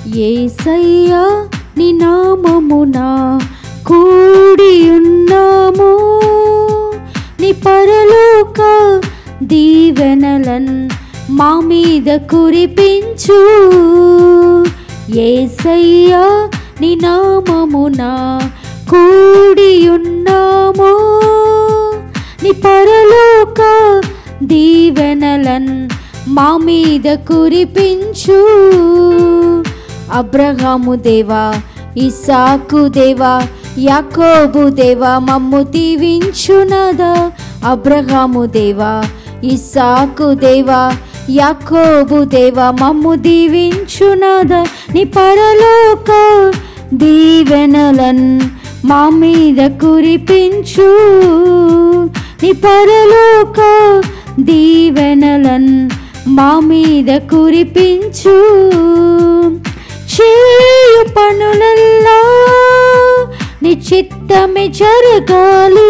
ఏసయ్యా నీ నామమున కూడి ఉన్నాము నీ పరలోక దీవెనలన్ మా మీద కురిపించు ఏసయ్యా నీ నామమున కూడి ఉన్నాము నీ పరలోక దీవెనలన్ మా మీద కురిపించు అబ్రహాము దేవా ఇసాకు దేవా యాకోబు దేవా మమ్ము దీవించునదా అబ్రహాము దేవా ఇసాకు దేవా యాకోబు దేవా మమ్ము దీవించునదా నీ పరలోక దీవెనలన్ మా మీద కురిపించు నీ పరలోక దీవెనలన్ మా మీద కురిపించు చేయు పనులల్లా నీ చిత్తమే జరగాలి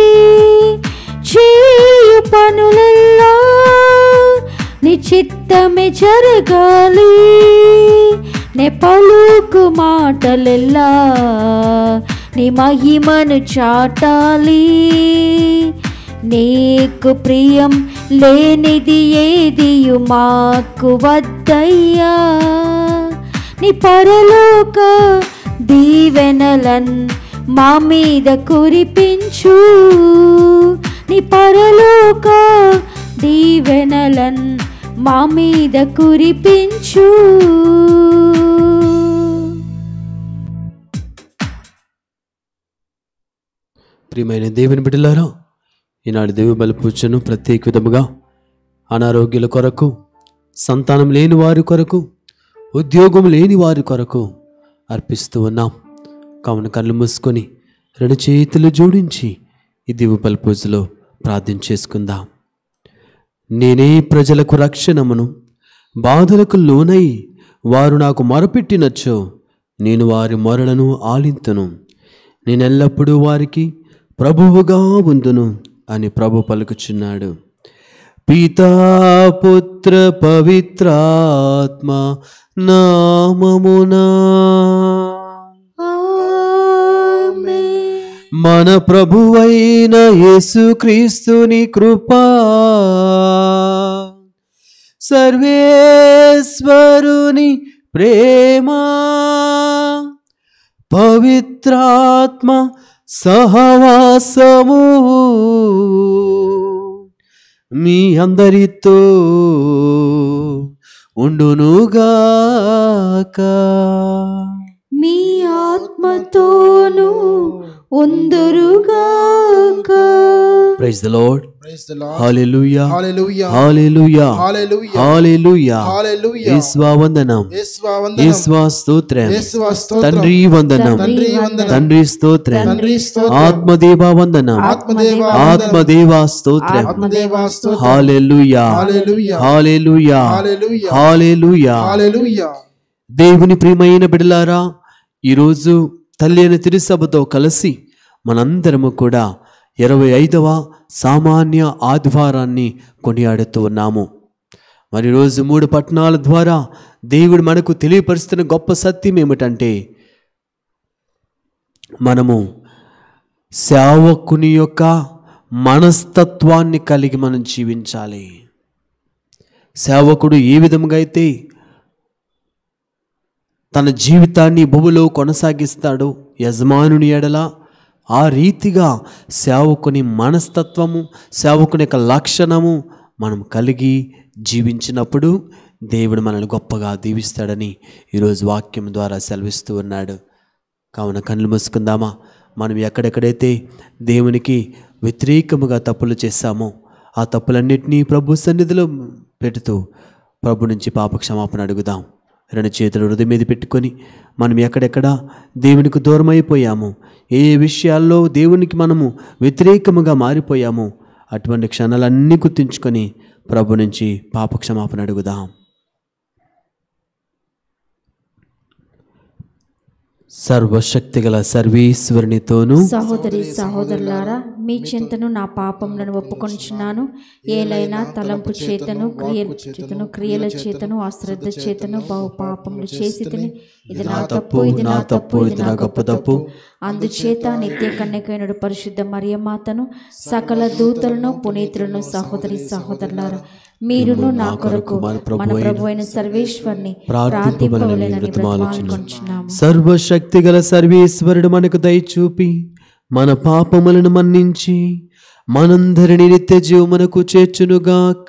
చేయు పనులల్లా నీ చిత్తమే జరగాలి నే పలుకు మాటలెల్లా నీ మహిమను చాటాలి నీకు ప్రియం లేనిది ఏదియు మాకు వద్దయ్యా నీ పరలోక దీవెనలన్ మా మీద కురిపించు నీ పరలోక దీవెనలన్ మా మీద కురిపించు ప్రియమైన దేవుని బిడ్డలారా ఈనాడు దేవి బలిపూజను ప్రత్యేక విధముగా అనారోగ్యుల కొరకు సంతానం లేని వారి కొరకు ఉద్యోగం లేని వారి కొరకు అర్పిస్తూ ఉన్నాం కావున కళ్ళు మూసుకొని రెండు చేతులు జోడించి ఈ దివ్య బలిపూజలో ప్రార్థన చేసుకుందాం నేనే ప్రజలకు రక్షణమును బాధలకు లోనై వారు నాకు మొరపెట్టినచ్చో నేను వారి మొరలను ఆలింతును నేనెల్లప్పుడూ వారికి ప్రభువుగా ఉందును అని ప్రభు పలుకుచున్నాడు పితా పుత్ర పవిత్రాత్మ నామమునా మన ప్రభువైన యేసుక్రీస్తుని కృపా సర్వేశ్వరుని ప్రేమ పవిత్రాత్మ సహవాసము మీ అందరితో ఉండునుగాక మీ ఆత్మతోనూ ఉందురుగాక praise the lord Praise the Lord. Hallelujah Hallelujah. Hallelujah Hallelujah. Hallelujah Hallelujah. యేసువా వందనం యేసువా వందనం. యేసువా స్తోత్రం యేసువా స్తోత్రం. తండ్రి వందనం తండ్రి వందనం. తండ్రి స్తోత్రం తండ్రి స్తోత్రం. ఆత్మదేవా వందనం ఆత్మదేవా వందనం. ఆత్మదేవా స్తోత్రం ఆత్మదేవా స్తోత్రం. Hallelujah Hallelujah. Hallelujah Hallelujah. Hallelujah Hallelujah. దేవుని ప్రియమైన బిడలారా ఈరోజు తల్లి అయిన తిరుసభతో కలిసి మనందరము కూడా ఇరవై ఐదవ సామాన్య ఆదివారాన్ని కొనియాడుతూ ఉన్నాము మరి రోజు మూడు పట్టణాల ద్వారా దేవుడు మనకు తెలియపరుస్తున్న గొప్ప సత్యం ఏమిటంటే మనము సేవకుని యొక్క మనస్తత్వాన్ని కలిగి మనం జీవించాలి సేవకుడు ఏ విధంగా అయితే తన జీవితాన్ని భూమిలో కొనసాగిస్తాడు యజమానుని ఎడల ఆ రీతిగా సేవకుని మనస్తత్వము సేవకుని యొక్క లక్షణము మనం కలిగి జీవించినప్పుడు దేవుడు మనల్ని గొప్పగా దీవిస్తాడని ఈరోజు వాక్యం ద్వారా సెలవిస్తూ ఉన్నాడు కావున కళ్ళు మూసుకుందామా మనం ఎక్కడెక్కడైతే దేవునికి వ్యతిరేకముగా తప్పులు చేశామో ఆ తప్పులన్నిటినీ ప్రభు సన్నిధిలో పెడుతూ ప్రభు నుంచి పాప క్షమాపణ అడుగుదాం రెండు చేతులు హృదయం మీద పెట్టుకొని మనం ఎక్కడెక్కడ దేవునికి దూరం అయిపోయాము ఏ ఏ విషయాల్లో దేవునికి మనము వ్యతిరేకముగా మారిపోయామో అటువంటి క్షణాలన్నీ గుర్తుంచుకొని ప్రభు నుంచి పాప క్షమాపణ అడుగుదాం సర్వశక్తిగల సర్వేశ్వరునితోనూ సహోదరి సహోదరులారా మీ చింతను నా పాపములను ఒప్పుకొనిచున్నాను ఏలైనా తలంపు చేతను క్రియల చేతను క్రియల చేతను అశ్రద్ధ చేతను బహు పాపములు చేసి తిని ఇది నా తప్పు ఇది నా తప్పు ఇది నా గొప్ప తప్పు అందుచేత నిత్య కన్యకైనడు పరిశుద్ధ మరియమాతను సకల దూతలను పునీతులను సహోదరి సహోదరులారా మీరును నా కొరకు మన ప్రభు అయిన సర్వేశ్వరిని ప్రార్థింపవలెనని బ్రతమాలుకొంచున్నాము సర్వశక్తిగల సర్వేశ్వరుడు మనకు దయచూపి మన పాపములను మన్నించి మనందరిని నిత్య జీవమునకు చేర్చునుగాక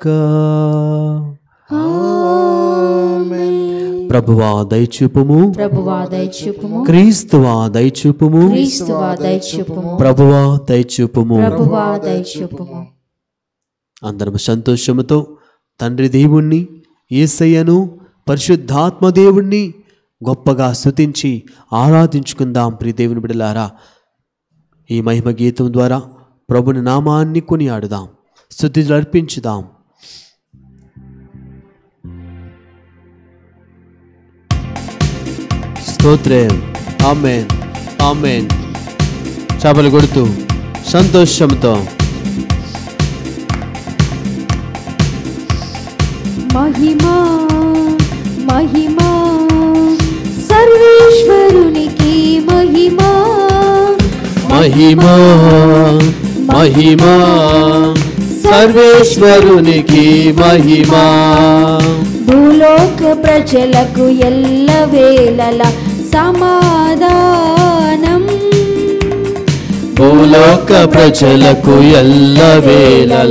ప్రభువా దయచూపుము ప్రభువా దయచూపుము క్రీస్తువా దయచూపుము క్రీస్తువా దయచూపుము ప్రభువా దయచూపుము ప్రభువా దయచూపుము అందరం సంతోషముతో తండ్రి దేవుణ్ణి ఏసయ్యను పరిశుద్ధాత్మ దేవుణ్ణి గొప్పగా స్తుతించి ఆరాధించుకుందాం ప్రియ దేవుని బిడలారా ఈ మహిమ గీతం ద్వారా ప్రభుని నామాన్ని కొనియాడుదాం స్థుతులు అర్పించుదాం స్తోత్రం ఆమెన్ ఆమెన్ చేపలు కొడుతూ సంతోషంతో మహిమా మహిమా సర్వేశ్వరునికి మహిమా మహిమా మహిమా సర్వేశ్వరునికి మహిమా భూలోక ప్రజలకు ఎల్ల వేళల సమాధానం భూలోక ప్రజలకు ఎల్ల వేళల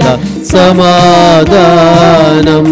సమాధానం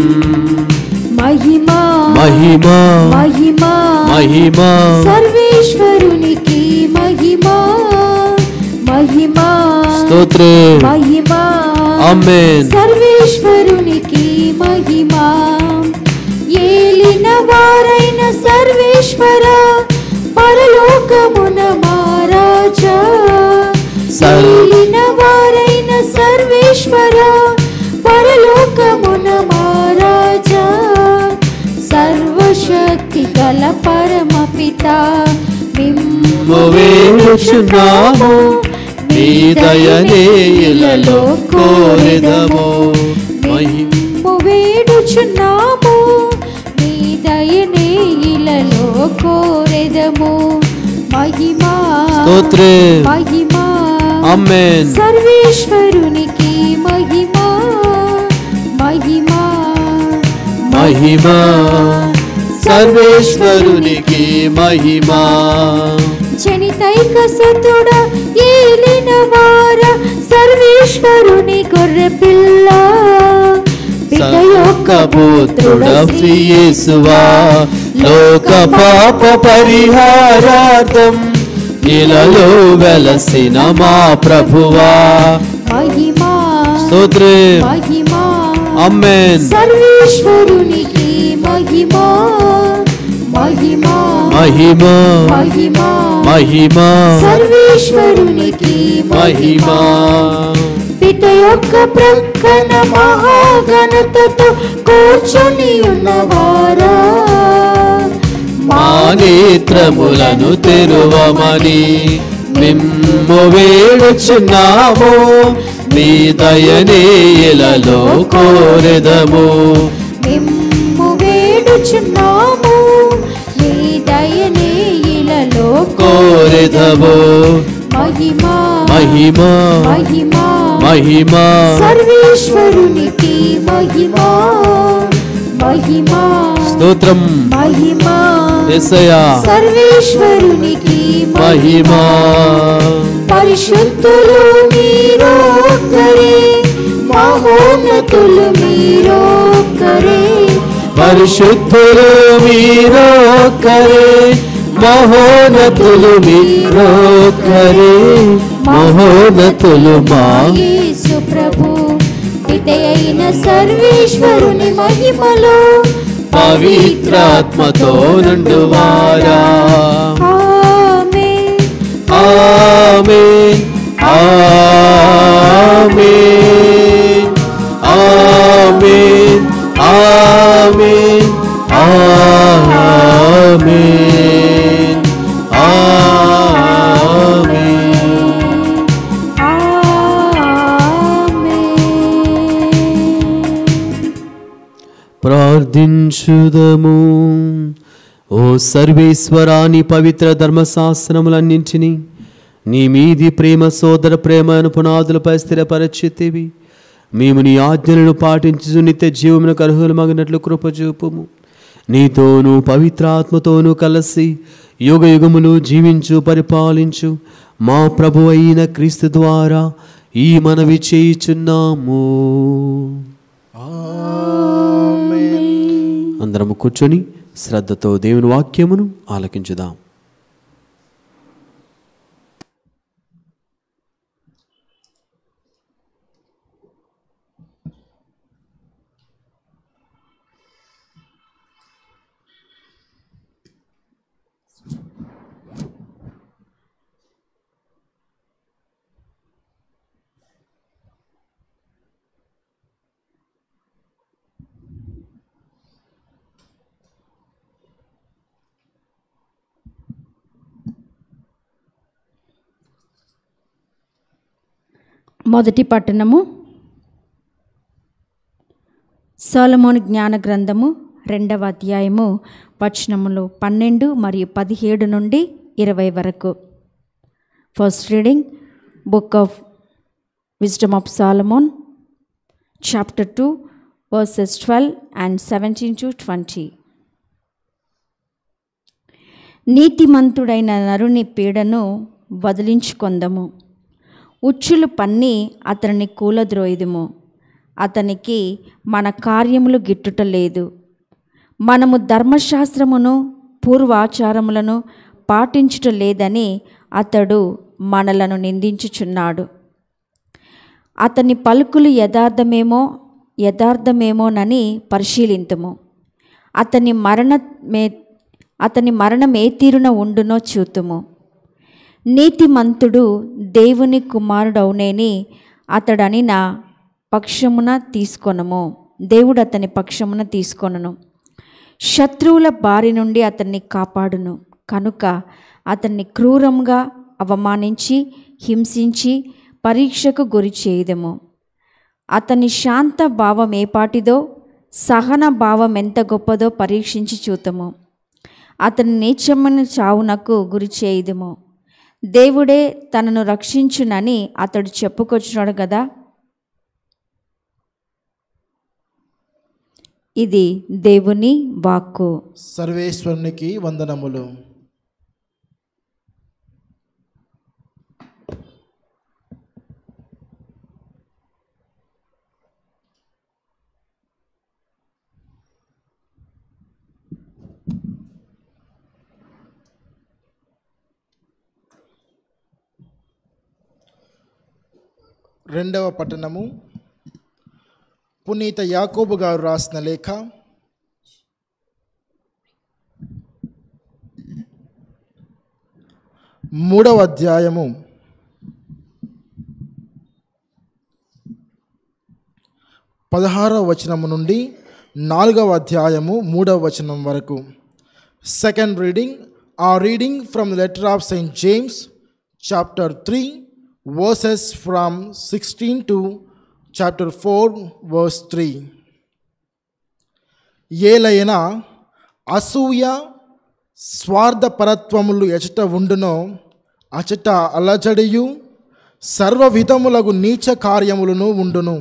మహిమా మహిమా మహిమా మహిమా సర్వేశ్వరునికి మహిమా మహిమా స్తోత్రే మహిమా ఆమేన్ సర్వేశ్వరునికి మహిమా ఏలిన వారైన సర్వేశ్వర పరలోకమున మహారాజా సర్- ఏలిన వారైన సర్వేశ్వర పరలోకమున మహారాజా సర్వశక్తి గల పరమ పిత మిమ్ము వేడుచున్నాము నీ దయనే ఇలలో కోరెదము మహిమ మేము వేడుచున్నాము నీ దయనే ఇలలో కోరెదము మహిమా స్తోత్రే మహిమా ఆమేన్ సర్వేశ్వరునికి మహిమా మహిమా మహిమా సర్వేశ్వరునికి మహిమా జనితైక సతుడ ఏలిన వార సర్వేశ్వరుని గొర్రె పిల్ల బిడ్డ యొక్క పుత్రుడ శ్రీయేసువా లోక పాప పరిహారార్థం ఇలలో వెలసిన మా ప్రభువా మహిమా స్తోత్రే మహిమా అమ్మేన్ సర్వేశ్వరునికి మహిమా మహిమా మహిమా మహిమా మహిమా సర్వేశ్వరునికి మహిమా బిడ్డ యొక్క ప్రక్కన మహాగణతతో కూర్చొని ఉన్నవారా మా నేత్రములను తెరువమని మిమ్ము వేడుచున్నాము మీ దయనే ఇలలో కోరెదము మిమ్ము వేడుచున్నాము నీ దయనే ఇలలో కోరెదము మహిమా మహిమా మహిమా మహిమా సర్వేశ్వరునికి మహిమా మహిమా స్తోత్రం మహిమా ఎస్సయా సర్వేశ్వరునికి మహిమా పరిశుద్ధులు మీరొక్కరే మహోన్నతులు మీరొక్కరే పరిశుద్ధులు మీరొక్కరే మహోన్నతులు మీరొక్కరే మహోన్నతులు మా యేసు ప్రభు పితయైన సర్వేశ్వరుని మహిమలో పవిత్రాత్మతో నుండువారా ఆమేన్ ఆమేన్ ఆమేన్ ఆమేన్ ఆమేన్ ఆమేన్ ప్రార్థించుదము ఓ సర్వేశ్వరాని పవిత్ర ధర్మశాస్త్రములన్నింటినీ నీ మీది ప్రేమ సోదర ప్రేమ అను పునాదులపై స్థిరపరచితివి మేము నీ ఆజ్ఞలను పాటించు నిత్య జీవమునకు అర్హులమగినట్లు కృపచూపుము నీతోనూ పవిత్రాత్మతోనూ కలిసి యుగ యుగములు జీవించు పరిపాలించు మా ప్రభు అయిన క్రీస్తు ద్వారా ఈ మనవి చేయుచున్నాము అందరము కూర్చొని శ్రద్ధతో దేవుని వాక్యమును ఆలకించుదాం మొదటి పట్టణము సోలమోన్ జ్ఞాన గ్రంథము రెండవ అధ్యాయము వచనములు పన్నెండు మరియు పదిహేడు నుండి ఇరవై వరకు first reading book of wisdom of Solomon chapter two verses twelve and seventeen to twenty నీతిమంతుడైన నరుని పీడను వదిలించుకొందము ఉచ్చులు పన్ని అతనిని కూలద్రోయుదుము అతనికి మన కార్యములు గిట్టుట లేదు మనము ధర్మశాస్త్రమును పూర్వాచారములను పాటించుట లేదని అతడు మనలను నిందించుచున్నాడు అతని పలుకులు యథార్థమేమో యథార్థమేమోనని పరిశీలింతుము అతని మరణ మే అతని మరణం ఏ తీరున ఉండునో చూతుము నీతిమంతుడు దేవుని కుమారుడవునేని అతడని నా పక్షమున తీసుకొనము దేవుడు అతని పక్షమున తీసుకొనను శత్రువుల బారి నుండి అతన్ని కాపాడును కనుక అతన్ని క్రూరంగా అవమానించి హింసించి పరీక్షకు గురి చేయదము అతని శాంత భావం ఏపాటిదో సహన భావం ఎంత గొప్పదో పరీక్షించి చూతము అతని నీచమైన చావునకు గురి చేయదుము దేవుడే తనను రక్షించునని అతడు చెప్పుకొచ్చినాడు కదా ఇది దేవుని వాక్కు సర్వేశ్వరునికి వందనములు రెండవ పట్టణము పునీత యాకోబు గారు రాసిన లేఖ మూడవ అధ్యాయము పదహారవ వచనము నుండి నాలుగవ అధ్యాయము మూడవ వచనం వరకు second reading uh reading from letter of saint James chapter three verses from sixteen to chapter four verse three ఏలైనా అసూయ స్వార్థపరత్వములు ఎచట ఉండునో అచట అలజడియు సర్వ విధములగు నీచ కార్యములను ఉండును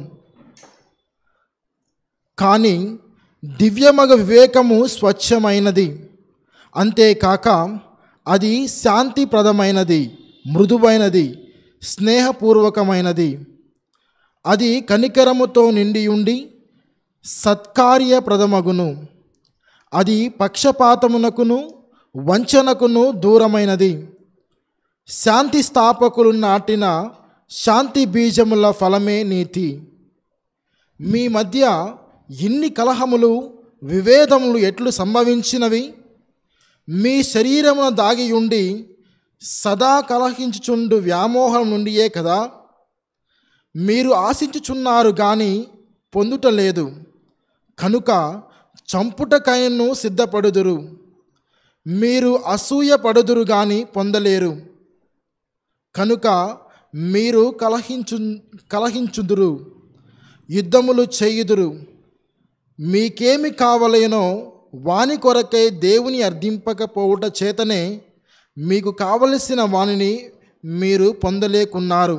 కానీ దివ్యమగ వివేకము స్వచ్ఛమైనది అంతేకాక అది శాంతిప్రదమైనది మృదువైనది స్నేహపూర్వకమైనది అది కనికరముతో నిండి ఉండి సత్కార్యప్రదమగును అది పక్షపాతమునకును వంచనకును దూరమైనది శాంతి స్థాపకులు నాటిన శాంతి బీజముల ఫలమే నీతి మీ మధ్య ఇన్ని కలహములు విభేదములు ఎట్లు సంభవించినవి మీ శరీరమున దాగి ఉండి సదా కలహించుచుండు వ్యామోహం నుండియే కదా మీరు ఆశించుచున్నారు కానీ పొందుట లేదు కనుక చంపుటకైను సిద్ధపడుదురు మీరు అసూయ పడుదురు కానీ పొందలేరు కనుక మీరు కలహించు కలహించుదురు యుద్ధములు చేయుదురు మీకేమి కావలేనో వాని కొరకై దేవుని అర్థింపకపోవుట చేతనే మీకు కావలసిన వానిని మీరు పొందలేకున్నారు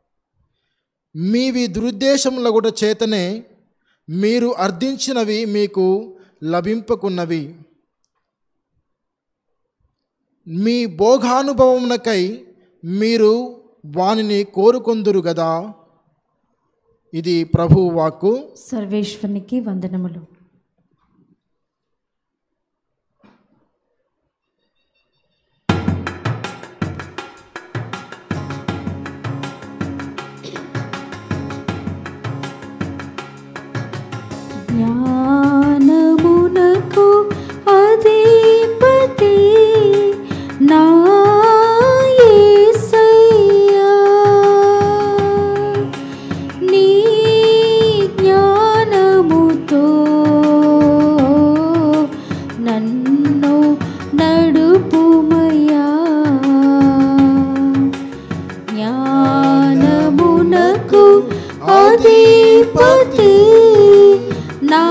మీవి దురుద్దేశములగుట చేతనే మీరు అర్థించినవి మీకు లభింపకున్నవి మీ భోగానుభవమునకై మీరు వానిని కోరుకొందురు గదా ఇది ప్రభు వాక్కు సర్వేశ్వరునికి వందనములు జ్ఞానమునకు అధిపతి నా యేసయ్యా. నీ జ్ఞానముతో నన్ను నడుపుమయ్యా జ్ఞానమునకు అధిపతి నా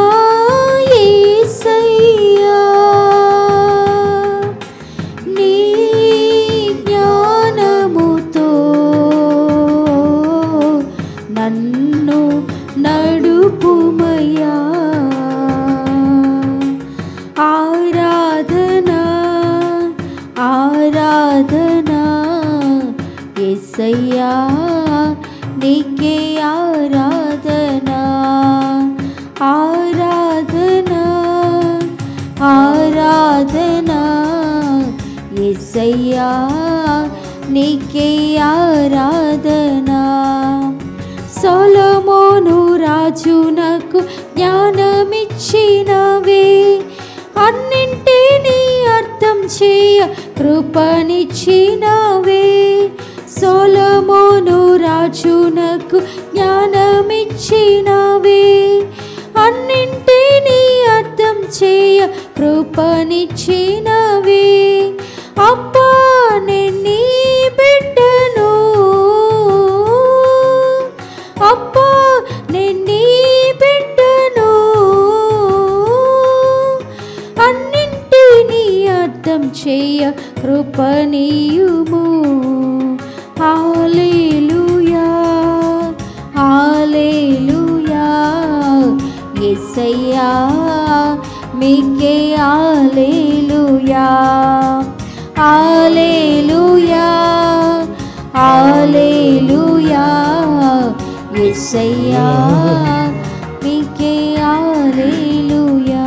యేసయ్యా. నీ జ్ఞానముతో నన్ను నడుపుమయ్యా ఆరాధన ఆరాధన ఎస్సయ్యా నీకే ఆరాధన ఆరాధన ఆరాధన ఎస్సయ్యా నీకే ఆరాధన సొలమోను రాజునకు జ్ఞానమిచ్చినవే అన్నింటినీ అర్థం చేయ కృపనిచ్చినవే సొలమోను రాజునకు జ్ఞానమిచ్చినవే అన్నింటినీ అర్థం చేయ కృపనిచ్చినవే అబ్బా నేను నీ బిడ్డను అబ్బా నేను నీ బిడ్డను అన్నింటినీ అర్థం చేయ కృపనీయుము హాలేలుయా హాలేలుయా యేసయ్యా మీకే హాలేలుయా హాలేలుయా హాలేలుయా యేసయ్యా మీకే హాలేలుయా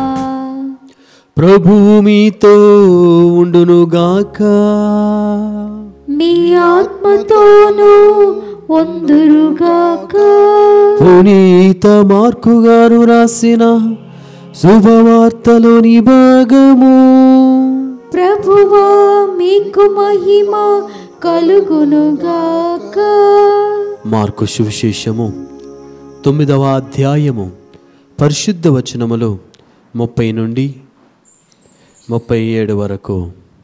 ప్రభువు మీతో ఉండునుగాక మీ ఆత్మతోనూ వందురుగాక పునీత మార్కు గారు రాసిన శుభవార్తలోని భాగము ప్రభువా మీకు మహిమ కలుగునుగాక మార్కు సువిశేషము తొమ్మిదవ అధ్యాయము పరిశుద్ధ వచనములు ముప్పై నుండి ముప్పై ఏడు వరకు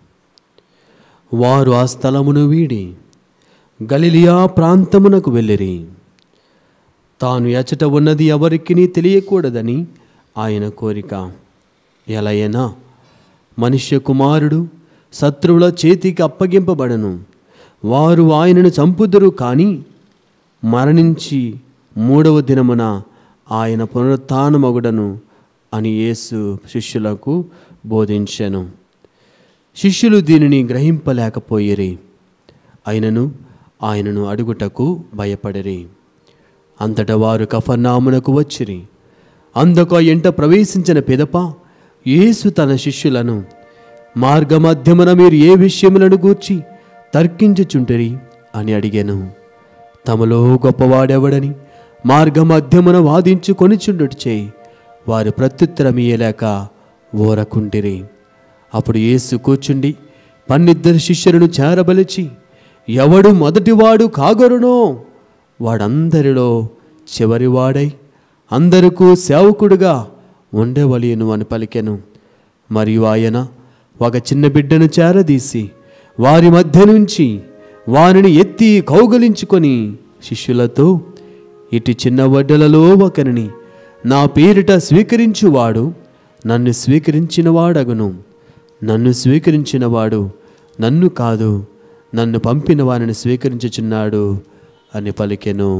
వారు ఆ స్థలమును వీడి గలిలియా ప్రాంతమునకు వెళ్ళిరి తాను ఎచట ఉన్నది ఎవరికి తెలియకూడదని ఆయన కోరిక ఎలయనా మనుష్య కుమారుడు శత్రువుల చేతికి అప్పగింపబడను వారు ఆయనను చంపుదురు కానీ మరణించి మూడవ దినమున ఆయన పునరుత్నమగుడను అని యేసు శిష్యులకు బోధించెను శిష్యులు దీనిని గ్రహింపలేకపోయిరి అయినను ఆయనను అడుగుటకు భయపడిరి అంతటా వారు కఫర్నామునకు వచ్చిరి అందుకు ఆ ఎంట ప్రవేశించిన పిదప యేసు తన శిష్యులను మార్గమధ్యమున మీరు ఏ విషయములను గూర్చి తర్కించుచుంటిరి అని అడిగాను తమలో గొప్పవాడెవడని మార్గమధ్యమున వాదించుకొనిచుండుటచే వారు ప్రత్యుత్తరమియ్యలేక ఓరకుంటిరి అప్పుడు యేసు కూర్చుండి పన్నిద్దరు శిష్యులను చేరబలిచి ఎవడు మొదటివాడు కాగరునో వాడందరిలో చివరివాడై అందరకు సేవకుడుగా ఉండేవలియను అని పలికెను మరియు ఆయన ఒక చిన్న బిడ్డను చేరదీసి వారి మధ్య నుంచి వారిని ఎత్తి కౌగలించుకొని శిష్యులతో ఇటు చిన్న వడ్డలలో ఒకరిని నా పేరిట స్వీకరించువాడు నన్ను స్వీకరించినవాడగును నన్ను స్వీకరించినవాడు నన్ను కాదు నన్ను పంపిన వారిని స్వీకరించుచున్నాడు అని పలికెను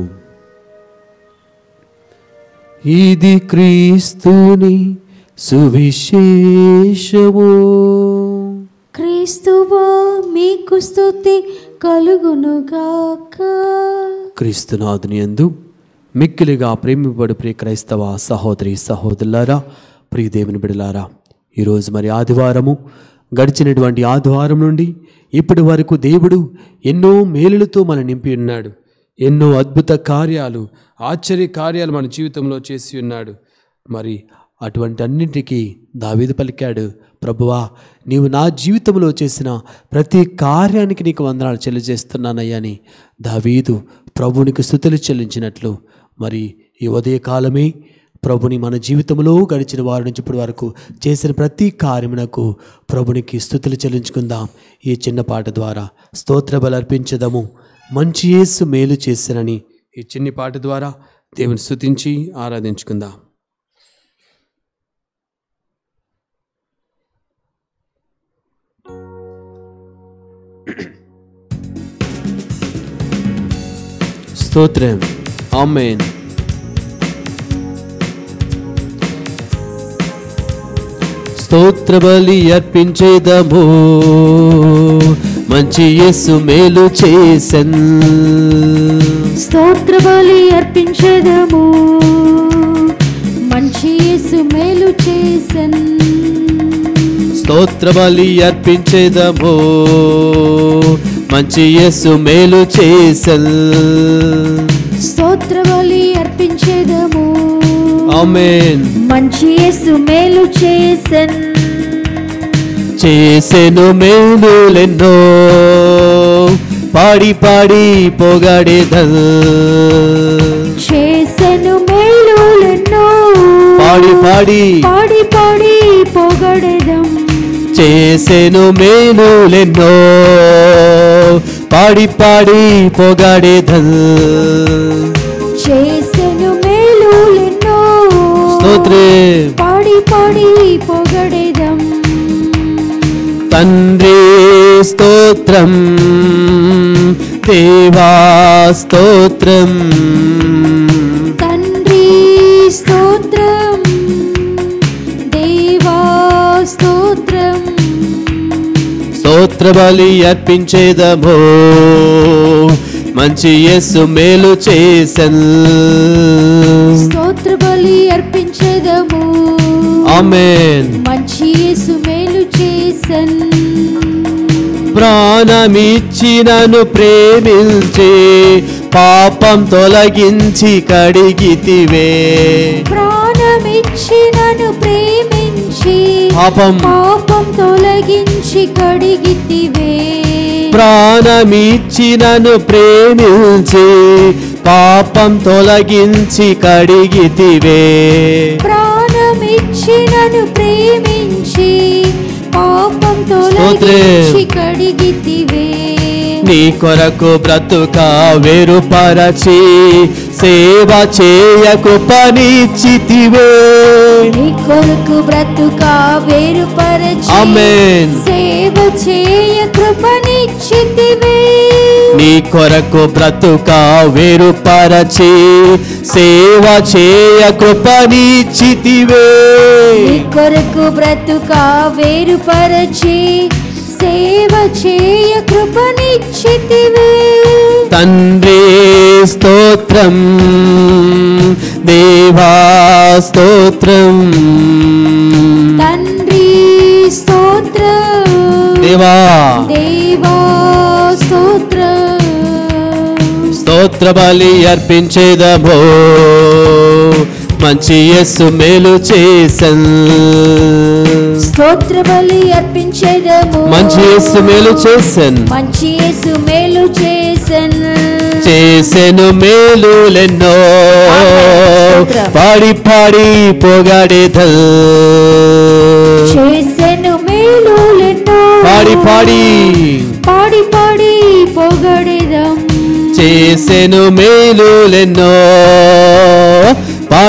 ఇది క్రీస్తుని సువిశేషము క్రీస్తువా మీకు స్తుతి కలుగునుగాక క్రీస్తునాథుని యందు మిక్కిలిగా ప్రేమిపడు ప్రియ క్రైస్తవ సహోదరి సహోదరులారా ప్రియ దేవుని బిడలారా ఈరోజు మరి ఆదివారము గడిచినటువంటి ఆదివారం నుండి ఇప్పటి వరకు దేవుడు ఎన్నో మేలులతో మన నింపి ఉన్నాడు ఎన్నో అద్భుత కార్యాలు ఆశ్చర్య కార్యాలు మన జీవితంలో చేసి ఉన్నాడు మరి అటువంటి అన్నింటికీ దావీదు పలికాడు ప్రభువా నీవు నా జీవితంలో చేసిన ప్రతి కార్యానికి నీకు వందనాలు చెల్లిచేస్తున్నానయ్యా అని దావీదు ప్రభునికి స్థుతులు చెల్లించినట్లు మరి ఈ ఉదయకాలమే ప్రభుని మన జీవితంలో గడిచిన వారి నుంచి ఇప్పటి వరకు చేసిన ప్రతి కార్యమునకు ప్రభునికి స్థుతులు చెల్లించుకుందాం ఈ చిన్న పాట ద్వారా స్తోత్ర బలి అర్పించదము మంచి యేసు మేలు చేసినని ఈ చిన్ని పాట ద్వారా దేవుని స్థుతించి ఆరాధించుకుందాం స్తోత్రం ఆమెన్ స్తోత్ర బలి అర్పించేదము మంచి యేసు మేలు చేసన్ స్తోత్ర బలి అర్పించదము మంచి యేసు మేలు చేసన్ స్తోత్ర బలి అర్పించేదము మంచి యేసు మేలు చేసన్ స్తోత్ర బలి అర్పించదము ఆమెన్ మంచి యేసు మేలు చేసన్ చేసెను మేలులెన్నో పాడి పాడి పొగడేదల్ చేసెను మేలులెన్నో పాడి పాడి పాడి పాడి పొగడెదం చేసెను మేలులెన్నో పాడి పాడి పొగడేదల్ చేసెను మేలులెన్నో స్తోత్రే పాడి పాడి పొగడెదం తండ్రి స్తోత్రం దేవా స్తోత్రం తండ్రి స్తోత్రం దేవా స్తోత్రం స్తోత్ర బలి అర్పించేదము మంచి యేసు మేలు చేసన్ స్తోత్ర బలి అర్పించదము ఆమెన్ మంచి యేసు మేలు చేసన్ ప్రాణమిచ్చినను ప్రేమించి పాపం తొలగించి కడిగితివే ప్రాణమిచ్చినను ప్రేమించి పాపం పాపం తొలగించి కడిగితివే ప్రాణమిచ్చినను ప్రేమించి పాపం తొలగించి కడిగితివే ప్రాణమిచ్చినను ప్రేమించి పాపం తొలగించి కడిగితివే నీ కొరకు బ్రతుక వేరుపరచి సేవ చేయకు పనిచ్చితివే నీ కొరకు బ్రతుక వేరుపరచి ఆమేన్ సేవ చేయ కృపనిచ్చితివే నీ కొరకు బ్రతుక వేరుపరచి సేవ చేయకు పనిచ్చితివే నీ కొరకు బ్రతుక వేరుపరచి సేవ చేయ కృపనిచ్చితివే తండ్రి స్తోత్రం దేవా స్తోత్రం తండ్రి స్తోత్రం దేవా దేవా స్తోత్రం స్తోత్ర బలి అర్పించేదమో మంచి యస్సు మేలు చేసన్ స్తోత్ర బలి అర్పించేదము మంచి యస్సు మేలు చేసన్ మంచి యేసు మేలు చేసన్ చేసెను మేలులెన్నో స్తోత్రం. పాడి పాడి పొగాడేదల్ చేసెను మేలులెన్నో పాడి పాడి పాడి పాడి పొగడెదం చేసెను మేలులెన్నో పాడి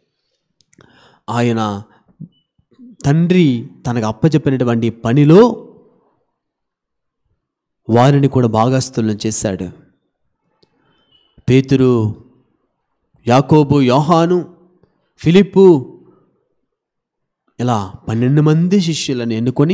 ఆయన తండ్రి తనకు అప్పచెప్పినటువంటి పనిలో వారిని కూడా భాగస్థులను చేశాడు పేతురు యాకోబు యోహాను ఫిలిప్పు ఇలా పన్నెండు మంది శిష్యులను ఎన్నుకొని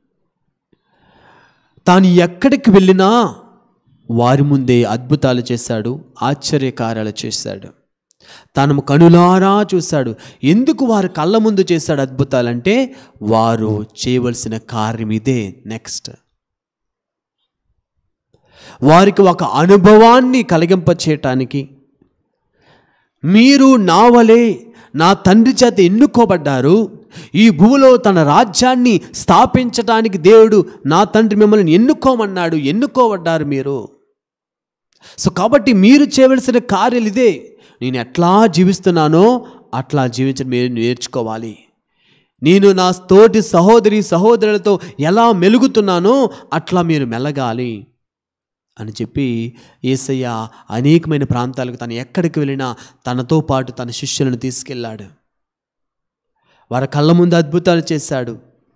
తాను ఎక్కడికి వెళ్ళినా వారి ముందే అద్భుతాలు చేశాడు ఆశ్చర్యకార్యాలు చేశాడు తను కనులారా చూశాడు ఎందుకు వారి కళ్ళ ముందు చేశాడు అద్భుతాలంటే వారు చేయవలసిన కార్యం ఇదే నెక్స్ట్ వారికి ఒక అనుభవాన్ని కలిగింపచేయటానికి మీరు నా వలె నా తండ్రి చేత ఎన్నుకోబడ్డారు ఈ భూమిలో తన రాజ్యాన్ని స్థాపించటానికి దేవుడు నా తండ్రి మిమ్మల్ని ఎన్నుకోమన్నాడు ఎన్నుకోబడ్డారు మీరు సో కాబట్టి మీరు చేయవలసిన కార్యాలు ఇదే నేను ఎట్లా జీవిస్తున్నానో అట్లా జీవించడం మీరు నేర్చుకోవాలి నేను నా తోటి సహోదరి సహోదరులతో ఎలా మెలుగుతున్నానో అట్లా మీరు మెలగాలి అని చెప్పి ఏసయ్య అనేకమైన ప్రాంతాలకు తను ఎక్కడికి వెళ్ళినా తనతో పాటు తన శిష్యులను తీసుకెళ్ళాడు వారి కళ్ళ ముందు అద్భుతాలు చేశాడు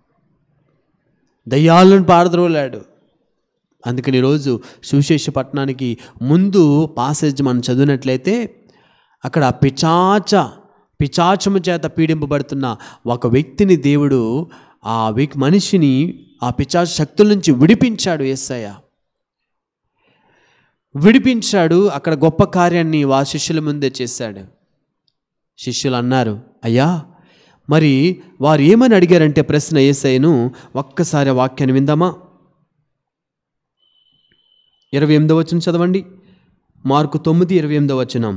దయ్యాలను పారద్రోలాడు అందుకని ఈరోజు సువిశేష పట్టణానికి ముందు పాసేజ్ మనం చదివినట్లయితే అక్కడ పిచాచ పిచాచము చేత పీడింపబడుతున్న ఒక వ్యక్తిని దేవుడు ఆ వ్యక్తి మనిషిని ఆ పిచాచ శక్తుల నుంచి విడిపించాడు యేసయ్య విడిపించాడు అక్కడ గొప్ప కార్యాన్ని వా శిష్యుల ముందే చేశాడు శిష్యులు అన్నారు అయ్యా మరి వారు ఏమని అడిగారంటే ప్రశ్న ఏసైను ఒక్కసారి ఆ వాక్యాన్ని విందామా ఇరవై ఎనిమిదో వచనం చదవండి మార్కు తొమ్మిది ఇరవై ఎనిమిదో వచనం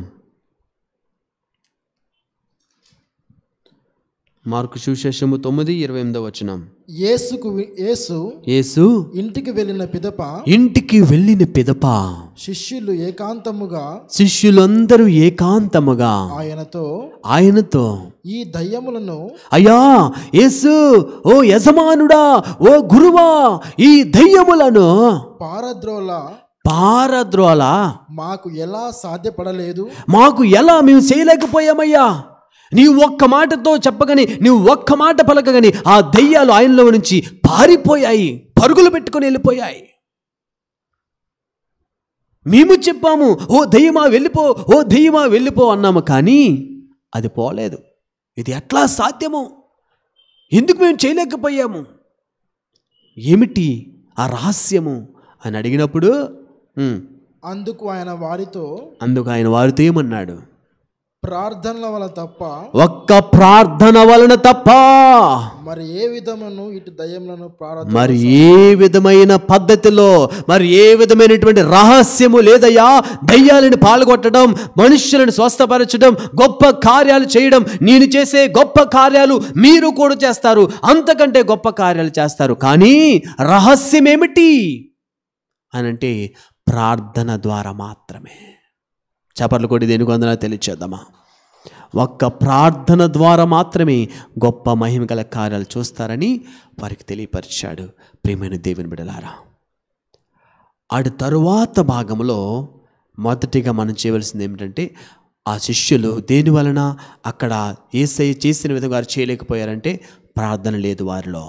మార్కు సుశేషము తొమ్మిది ఇరవై ఎనిమిదో వచనం యేసుకు వి- యేసు యేసు ఇంటికి వెళ్ళిన పిదప ఇంటికి వెళ్ళిన పిదప శిష్యులు ఏకాంతముగా శిష్యులందరూ ఏకాంతముగా ఆయనతో ఆయనతో ఈ దయ్యములను అయ్యా యేసు ఓ యజమానుడా ఓ గురువా ఈ దయ్యములను పారద్రోల పారద్రోల మాకు ఎలా సాధ్యపడలేదు మాకు ఎలా మేము చేయలేకపోయామయ్యా నీవు ఒక్క మాటతో చెప్పగానే నీవు ఒక్క మాట పలకగానే ఆ దయ్యాలు ఆయనలో నుంచి పారిపోయాయి పరుగులు పెట్టుకొని వెళ్ళిపోయాయి మేము చెప్పాము ఓ దయ్యమా వెళ్ళిపో ఓ దయ్యమా వెళ్ళిపో అన్నాము కానీ అది పోలేదు ఇది ఎట్లా సాధ్యము ఎందుకు మేము చేయలేకపోయాము ఏమిటి ఆ రహస్యము అని అడిగినప్పుడు "ఉమ్, అందుకు ఆయన వారితో అందుకు ఆయన వారితో ఏమన్నాడు ప్రార్థనల వల్ల తప్ప ఒక్క ప్రార్థన వలన తప్ప మరి ఏ విధమును ఇటు దయ్యములను ప్రార్థన మరి ఏ విధమైన పద్ధతిలో మరి ఏ విధమైనటువంటి రహస్యము లేదయ్యా దయ్యాలను పాల్గొట్టడం మనుష్యులను స్వస్థపరచడం గొప్ప కార్యాలు చేయడం నేను చేసే గొప్ప కార్యాలు మీరు కూడా చేస్తారు అంతకంటే గొప్ప కార్యాలు చేస్తారు కానీ రహస్యం ఏమిటి అనంటే ప్రార్థన ద్వారా మాత్రమే చేపర్లు కొట్టి దేనికి వందనా తెలియచేద్దామా ఒక్క ప్రార్థన ద్వారా మాత్రమే గొప్ప మహిమ గల కార్యాలు చూస్తారని వారికి తెలియపరిచాడు ప్రియమైన దేవుని బిడలారా ఆడి తరువాత భాగంలో మొదటిగా మనం చేయవలసింది ఏమిటంటే ఆ శిష్యులు దేని వలన అక్కడ ఏసై చేసిన విధంగా వారు చేయలేకపోయారంటే ప్రార్థన లేదు వారిలో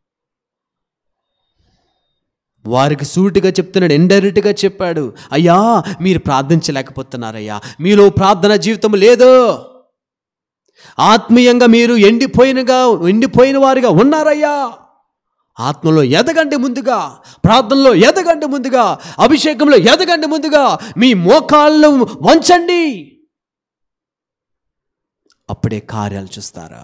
వారికి సూటిగా చెప్తున్నాడు ఇండైరెక్ట్గా చెప్పాడు అయ్యా మీరు ప్రార్థించలేకపోతున్నారయ్యా మీలో ప్రార్థన జీవితం లేదు ఆత్మీయంగా మీరు ఎండిపోయినగా ఎండిపోయిన వారిగా ఉన్నారయ్యా ఆత్మలో ఎదగండి ముందుగా ప్రార్థనలో ఎదగండి ముందుగా అభిషేకంలో ఎదగండి ముందుగా మీ మోకాళ్ళు వంచండి అప్పుడే కార్యాలు చూస్తారా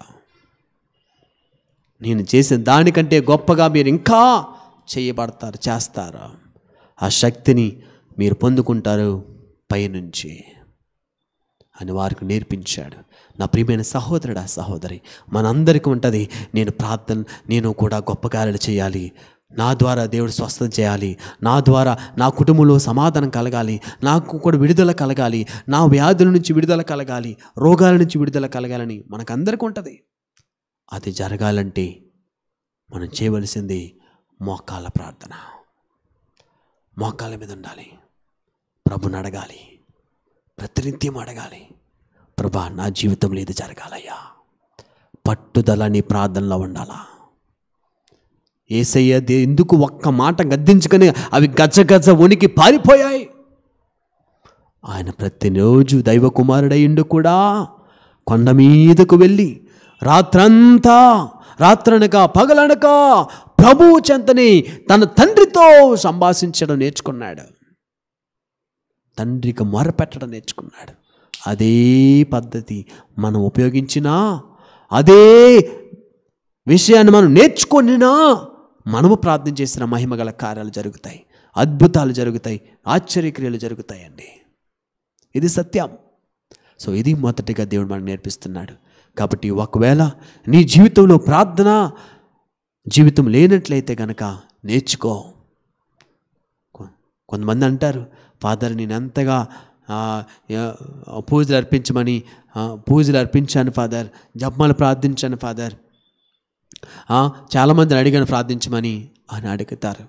నేను చేసిన దానికంటే గొప్పగా మీరు ఇంకా చేయబడతారు చేస్తారా ఆ శక్తిని మీరు పొందుకుంటారు పైనుంచి అని వారికి నేర్పించాడు నా ప్రియమైన సహోదరుడా సహోదరి మనందరికీ ఉంటుంది నేను ప్రార్థన నేను కూడా గొప్ప కార్యాలు చేయాలి నా ద్వారా దేవుడు స్వస్థత చేయాలి నా ద్వారా నా కుటుంబంలో సమాధానం కలగాలి నాకు కూడా విడుదల కలగాలి నా వ్యాధుల నుంచి విడుదల కలగాలి రోగాల నుంచి విడుదల కలగాలని మనకందరికీ ఉంటుంది అది జరగాలంటే మనం చేయవలసింది మోకాళ్ళ ప్రార్థన మోకాళ్ళ మీద ఉండాలి ప్రభుని అడగాలి ప్రతినిత్యం అడగాలి ప్రభా నా జీవితంలో ఇది జరగాలయ్యా పట్టుదల నీ ప్రార్థనలో ఉండాలా ఏసయ్య దే- ఎందుకు ఒక్క మాట గద్దించుకొని అవి గచ్చ గచ్చ వణికి పారిపోయాయి ఆయన ప్రతిరోజు దైవ కుమారుడయిండు కూడా కొండ మీదకు వెళ్ళి రాత్రంతా రాత్రనక పగలనక ప్రభువు చెంతని తన తండ్రితో సంభాషించడం నేర్చుకున్నాడు తండ్రికి మొరపెట్టడం నేర్చుకున్నాడు అదే పద్ధతి మనం ఉపయోగించినా అదే విషయాన్ని మనం నేర్చుకొనినా మనము ప్రార్థన చేసిన మహిమగల కార్యాలు జరుగుతాయి అద్భుతాలు జరుగుతాయి ఆశ్చర్యక్రియలు జరుగుతాయండి ఇది సత్యం సో ఇది మొదటిగా దేవుడు మనకు నేర్పిస్తున్నాడు కాబట్టి ఒకవేళ నీ జీవితంలో ప్రార్థన జీవితం లేనట్లయితే గనక నేర్చుకో కొ- కొంతమంది అంటారు ఫాదర్ నేను ఎంతగా ఆ, యా- పూజలు అర్పించమని ఆ, పూజలు అర్పించాను ఫాదర్ జపమాలు ప్రార్థించాను ఫాదర్ ఆ, చాలామందిని అడిగాను ప్రార్థించమని అని అడుగుతారు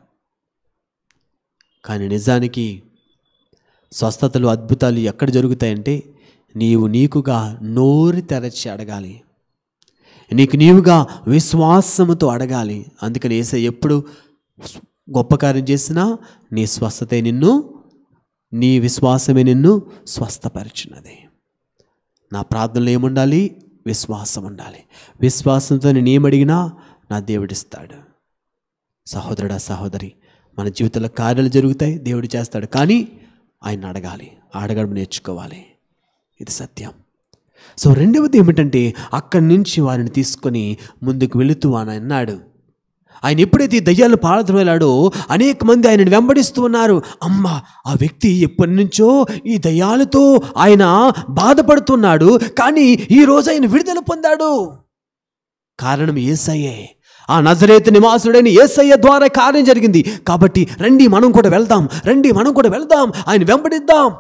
కానీ నిజానికి స్వస్థతలు అద్భుతాలు ఎక్కడ జరుగుతాయంటే నీవు నీకుగా నోరు తెరచి అడగాలి నీకు నీవుగా విశ్వాసముతో అడగాలి అందుకని ఏసై ఎప్పుడు స్- గొప్ప కార్యం చేసినా నీ స్వస్థతే నిన్ను నీ విశ్వాసమే నిన్ను స్వస్థపరిచినది నా ప్రార్థనలో ఏముండాలి విశ్వాసం ఉండాలి విశ్వాసంతో నేను ఏమడిగినా నా దేవుడిస్తాడు సహోదరుడా సహోదరి మన జీవితంలో కార్యాలు జరుగుతాయి దేవుడు చేస్తాడు కానీ ఆయన అడగాలి అడగడం నేర్చుకోవాలి ఇది సత్యం సో రెండవది ఏమిటంటే అక్కడి నుంచి వారిని తీసుకొని ముందుకు వెళుతూ అని అన్నాడు ఆయన ఎప్పుడైతే ఈ దయ్యాలను పాలతో వెళ్ళాడో అనేక మంది ఆయనను వెంబడిస్తూ ఉన్నారు అమ్మ ఆ వ్యక్తి ఎప్పటి నుంచో ఈ దయ్యాలతో ఆయన బాధపడుతున్నాడు కానీ ఈ రోజు ఆయన విడుదల పొందాడు కారణం ఏసయ్యే ఆ నజరేతు నివాసుడైన ఏసయ్య ద్వారా కార్యం జరిగింది కాబట్టి రండి మనం కూడా వెళ్దాం రండి మనం కూడా వెళ్దాం ఆయన వెంబడిద్దాం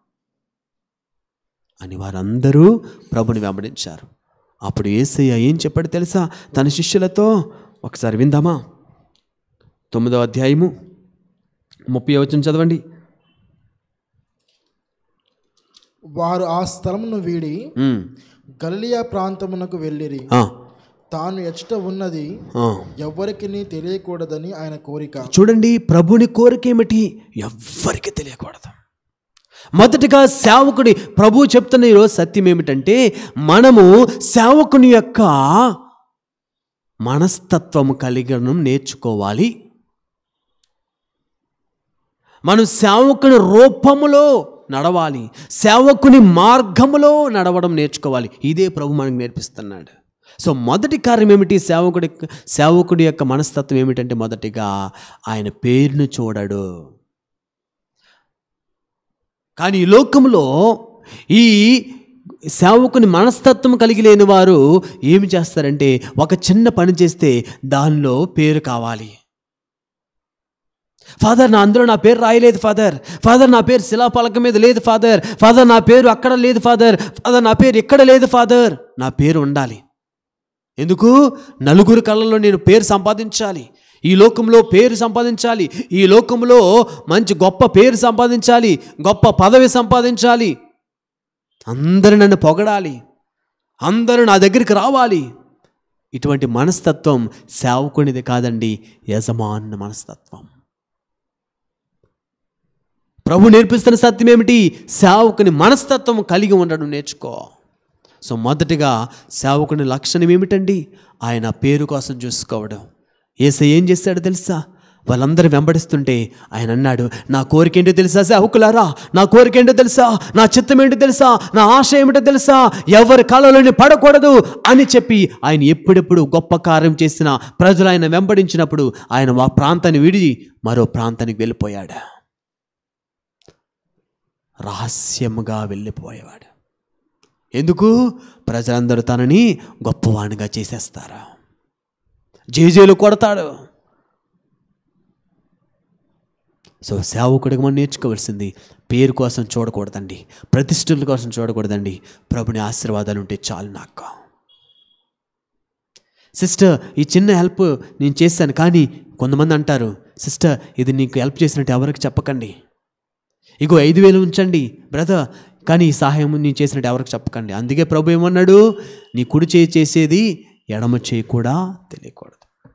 అని వారందరూ ప్రభుని వెంబడించారు అప్పుడు ఏసయ్య ఏం చెప్పాడు తెలుసా తన శిష్యులతో ఒకసారి విందామా తొమ్మిదవ అధ్యాయము ముప్పై వచ్చిన చదవండి వారు ఆ స్థలమును వీడి ఉమ్, గలిలియా ప్రాంతమునకు వెళ్ళిరి ఆ, తాను ఎచ్చట ఉన్నది ఆ. ఎవ్వరికి తెలియకూడదని ఆయన కోరిక చూడండి ప్రభుని కోరిక ఏమిటి ఎవ్వరికి తెలియకూడదు మొదటిగా సేవకుడి ప్రభు చెప్తున్న ఈరోజు సత్యం ఏమిటంటే మనము సేవకుని యొక్క మనస్తత్వము కలిగడం నేర్చుకోవాలి మనం సేవకుని రూపములో నడవాలి సేవకుని మార్గములో నడవడం నేర్చుకోవాలి ఇదే ప్రభు మనకు నేర్పిస్తున్నాడు సో మొదటి కార్యం ఏమిటి సేవకుడి సేవకుడి యొక్క మనస్తత్వం ఏమిటంటే మొదటిగా ఆయన పేరును చూడడు కానీ ఈ లోకంలో ఈ సేవకుని మనస్తత్వం కలిగి లేని వారు ఏమి చేస్తారంటే ఒక చిన్న పని చేస్తే దానిలో పేరు కావాలి ఫాదర్ నా అందులో నా పేరు రాయలేదు ఫాదర్ ఫాదర్ నా పేరు శిలాపలక మీద లేదు ఫాదర్ ఫాదర్ నా పేరు అక్కడ లేదు ఫాదర్ ఫాదర్ నా పేరు ఇక్కడ లేదు ఫాదర్ నా పేరు ఉండాలి ఎందుకు నలుగురు కళ్ళలో నేను పేరు సంపాదించాలి ఈ లోకంలో పేరు సంపాదించాలి ఈ లోకంలో మంచి గొప్ప పేరు సంపాదించాలి గొప్ప పదవి సంపాదించాలి అందరూ నన్ను పొగడాలి అందరూ నా దగ్గరికి రావాలి ఇటువంటి మనస్తత్వం సేవకునిది కాదండి యజమాన మనస్తత్వం ప్రభు నేర్పిస్తున్న సత్యం ఏమిటి సేవకుని మనస్తత్వం కలిగి ఉండడం నేర్చుకో సో మొదటిగా సేవకుని లక్షణం ఏమిటండి ఆయన పేరు కోసం చూసుకోవడం ఏసై ఏం చేశాడో తెలుసా వాళ్ళందరూ వెంబడిస్తుంటే ఆయన అన్నాడు నా కోరిక ఏంటో తెలుసా సేవకులారా నా కోరిక ఏంటో తెలుసా నా చిత్తం ఏంటో తెలుసా నా ఆశ ఏమిటో తెలుసా ఎవరి కళలోని పడకూడదు అని చెప్పి ఆయన ఎప్పుడెప్పుడు గొప్ప కార్యం చేసిన ప్రజలు ఆయన వెంబడించినప్పుడు ఆయన ఆ ప్రాంతాన్ని విడిచి మరో ప్రాంతానికి వెళ్ళిపోయాడు రహస్యముగా వెళ్ళిపోయేవాడు ఎందుకు ప్రజలందరూ తనని గొప్పవాణిగా చేసేస్తారు జేజేలు కొడతాడు సో సేవకుడికి మనం నేర్చుకోవాల్సింది పేరు కోసం చూడకూడదండి ప్రతిష్ఠల కోసం చూడకూడదండి ప్రభుని ఆశీర్వాదాలు ఉంటే చాలు నాకు సిస్టర్ ఈ చిన్న హెల్ప్ నేను చేశాను కానీ కొంతమంది అంటారు సిస్టర్ ఇది నీకు హెల్ప్ చేసినట్టు ఎవరికి చెప్పకండి ఇగో ఐదు వేలు ఉంచండి బ్రదర్ కానీ ఈ సహాయం నేను చేసినట్టు ఎవరికి చెప్పకండి అందుకే ప్రభు ఏమన్నాడు నీ కుడి చేయి చేసేది ఎడమ చేయి కూడా తెలియకూడదు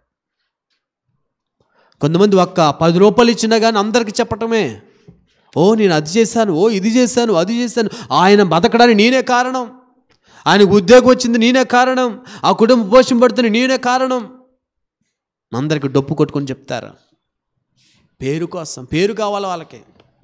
కొంతమంది ఒక్క పది రూపాయలు ఇచ్చినా కానీ అందరికీ చెప్పటమే ఓ నేను అది చేశాను ఓ ఇది చేశాను అది చేశాను ఆయన బతకడానికి నేనే కారణం ఆయనకు ఉద్యోగం వచ్చింది నేనే కారణం ఆ కుటుంబం పోషింపడుతుంది నేనే కారణం అందరికి డొప్పు కొట్టుకొని చెప్తారు పేరు కోసం పేరు కావాలి వాళ్ళకి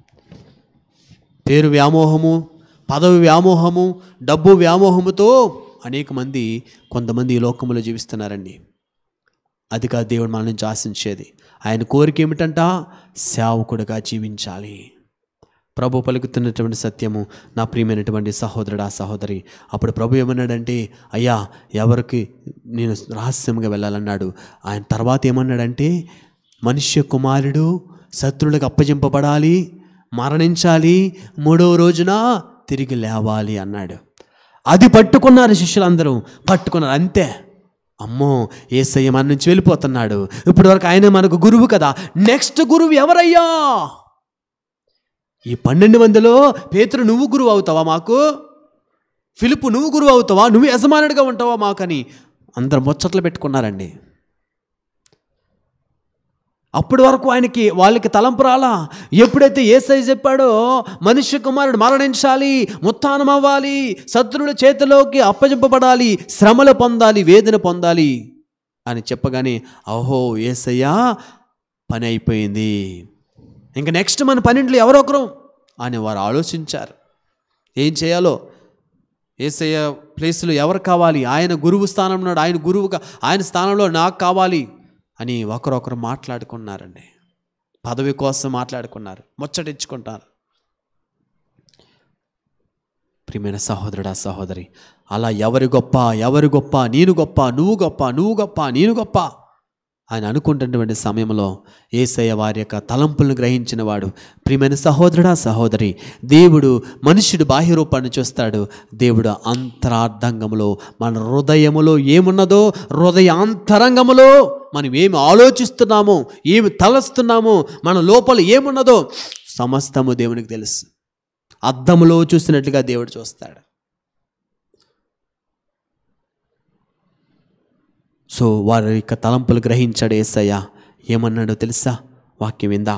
పేరు వ్యామోహము పదవి వ్యామోహము డబ్బు వ్యామోహముతో అనేక మంది కొంతమంది ఈ లోకంలో జీవిస్తున్నారండి అది కాదు దేవుడు మన నుంచి ఆశించేది ఆయన కోరిక ఏమిటంట సేవకుడుగా జీవించాలి ప్రభు పలుకుతున్నటువంటి సత్యము నా ప్రియమైనటువంటి సహోదరుడా సహోదరి అప్పుడు ప్రభు ఏమన్నాడంటే అయ్యా ఎవరికి నేను రహస్యంగా వెళ్ళాలన్నాడు ఆయన తర్వాత ఏమన్నాడంటే మనుష్య కుమారుడు శత్రువులకు అప్పగింపబడాలి మరణించాలి మూడవ రోజున తిరిగి లేవాలి అన్నాడు అది పట్టుకున్నారు శిష్యులందరూ పట్టుకున్నారు అంతే అమ్మో ఏసయ్య మన నుంచి వెళ్ళిపోతున్నాడు ఇప్పటి వరకు ఆయన మనకు గురువు కదా నెక్స్ట్ గురువు ఎవరయ్యా ఈ పన్నెండు మందిలో పేతురు నువ్వు గురువు అవుతావా మాకు ఫిలిపు నువ్వు గురువు అవుతావా నువ్వు యజమానుడిగా ఉంటావా మాకని అందరు ముచ్చట్లు పెట్టుకున్నారండి అప్పటి వరకు ఆయనకి వాళ్ళకి తలంపు రాలా ఎప్పుడైతే ఏసై చెప్పాడో మనుష్య కుమారుడు మరణించాలి ముత్తానం అవ్వాలి శత్రువుల చేతిలోకి అప్పచెప్పబడాలి శ్రమలు పొందాలి వేదన పొందాలి అని చెప్పగానే ఓహో ఏసయ్యా పని అయిపోయింది ఇంకా నెక్స్ట్ మన పన్నెండులో ఎవరొకరు అని వారు ఆలోచించారు ఏం చేయాలో ఏసయ్య ప్లేస్లో ఎవరు కావాలి ఆయన గురువు స్థానం ఉన్నాడు ఆయన గురువుగా ఆయన స్థానంలో నాకు కావాలి అని ఒకరొకరు మాట్లాడుకున్నారండి పదవి కోసం మాట్లాడుకున్నారు ముచ్చటించుకుంటారు ప్రియమైన సహోదరుడా సహోదరి అలా ఎవరి గొప్ప ఎవరి గొప్ప నేను గొప్ప నువ్వు గొప్ప నువ్వు గొప్ప నేను గొప్ప ఆయన అనుకుంటున్నటువంటి సమయంలో ఏసయ్య వారి యొక్క తలంపులను గ్రహించిన వాడు ప్రియమైన సహోదరుడా సహోదరి దేవుడు మనుష్యుడు బాహ్య రూపాన్ని చూస్తాడు దేవుడు అంతరార్థంగములో మన హృదయములో ఏమున్నదో హృదయాంతరంగములో మనం ఏమి ఆలోచిస్తున్నామో ఏమి తలస్తున్నామో మన లోపల ఏమున్నదో సమస్తము దేవునికి తెలుసు అద్దములో చూసినట్లుగా దేవుడు చూస్తాడు సో వారి యొక్క తలంపులు గ్రహించాడు ఏసయ్య ఏమన్నాడో తెలుసా వాక్యం విందా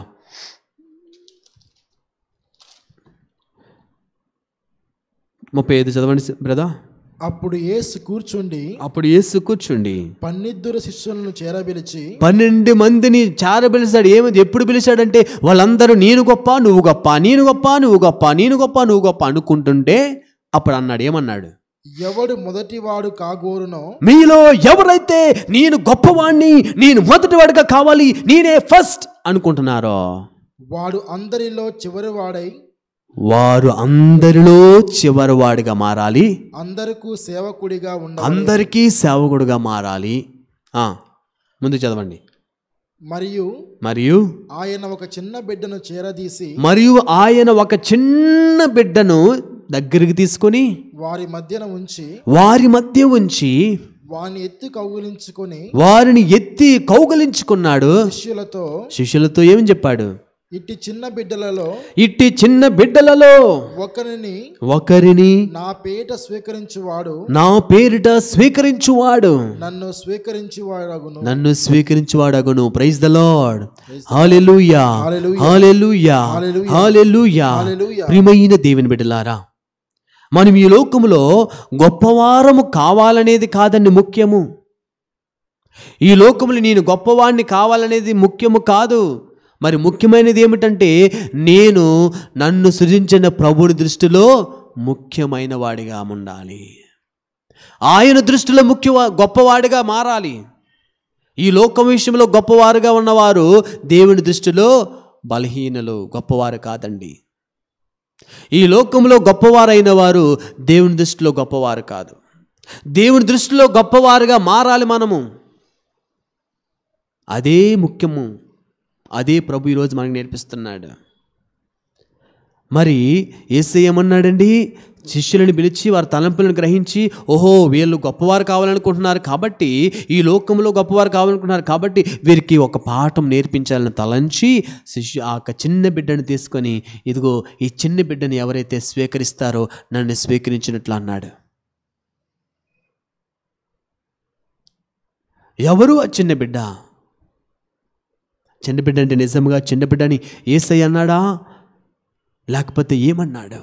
ముప్పై ఐదు చదవండి బ్రదా అప్పుడు యేసు కూర్చుండి అప్పుడు యేసు కూర్చుండి పన్నిద్దరు శిష్యులను చేరబిలిచి పన్నెండు మందిని చార పిలిచాడు ఏమిది ఎప్పుడు పిలిచాడంటే వాళ్ళందరూ నేను గొప్ప నువ్వు గొప్ప నేను గొప్ప నువ్వు గొప్ప నేను గొప్ప నువ్వు గొప్ప అనుకుంటుంటే అప్పుడు అన్నాడు ఏమన్నాడు ఎవడు మొదటివాడు కాగోరునో మీలో ఎవరైతే నేను గొప్పవాణ్ణి నేను మొదటివాడిగా కావాలి నేనే ఫస్ట్ అనుకుంటున్నారో వాడు అందరిలో చివరివాడై వారు అందరిలో చివరివాడిగా మారాలి అందరకు సేవకుడిగా ఉండ అందరికీ సేవకుడుగా మారాలి ఆ, ముందు చదవండి మరియు మరియు ఆయన ఒక చిన్న బిడ్డను చేరదీసి మరియు ఆయన ఒక చిన్న బిడ్డను దగ్గరికి తీసుకొని వారి మధ్యన ఉంచి వారి మధ్య ఉంచి వాని ఎత్తి కౌగిలించుకొని వారిని ఎత్తి కౌగలించుకున్నాడు శిష్యులతో శిష్యులతో ఏమని చెప్పాడు ఇట్టి చిన్న బిడ్డలలో ఇట్టి చిన్న బిడ్డలలో ఒకరిని ఒకరిని నా పేట స్వీకరించువాడు నా పేరిట స్వీకరించువాడు నన్ను స్వీకరించువాడగును నన్ను స్వీకరించువాడగును praise the Lord hallelujah hallelujah. Hallelujah hallelujah. Hallelujah hallelujah. ప్రియమైన దేవుని బిడ్డలారా మనం ఈ లోకములో గొప్పవారము కావాలనేది కాదండి ముఖ్యము ఈ లోకములో నేను గొప్పవాడిని కావాలనేది ముఖ్యము కాదు మరి ముఖ్యమైనది ఏమిటంటే నేను నన్ను సృజించిన ప్రభుని దృష్టిలో ముఖ్యమైన వాడిగా ఉండాలి ఆయన దృష్టిలో ముఖ్య గొప్పవాడిగా మారాలి ఈ లోకం విషయంలో గొప్పవారుగా ఉన్నవారు దేవుని దృష్టిలో బలహీనలు గొప్పవారు కాదండి ఈ లోకంలో గొప్పవారైన వారు దేవుని దృష్టిలో గొప్పవారు కాదు దేవుని దృష్టిలో గొప్పవారుగా మారాలి మనము అదే ముఖ్యము అదే ప్రభు ఈరోజు మనకు నేర్పిస్తున్నాడు మరి ఏసై ఏమన్నాడండి శిష్యులను పిలిచి వారి తలంపులను గ్రహించి ఓహో వీళ్ళు గొప్పవారు కావాలనుకుంటున్నారు కాబట్టి ఈ లోకంలో గొప్పవారు కావాలనుకుంటున్నారు కాబట్టి వీరికి ఒక పాఠం నేర్పించాలని తలంచి శిష్యు ఆ యొక్క చిన్న బిడ్డను తీసుకొని ఇదిగో ఈ చిన్న బిడ్డని ఎవరైతే స్వీకరిస్తారో నన్ను స్వీకరించినట్లు అన్నాడు ఎవరు ఆ చిన్న బిడ్డ చిన్న బిడ్డ అంటే నిజంగా చిన్న బిడ్డని ఏసై అన్నాడా లేకపోతే ఏమన్నాడు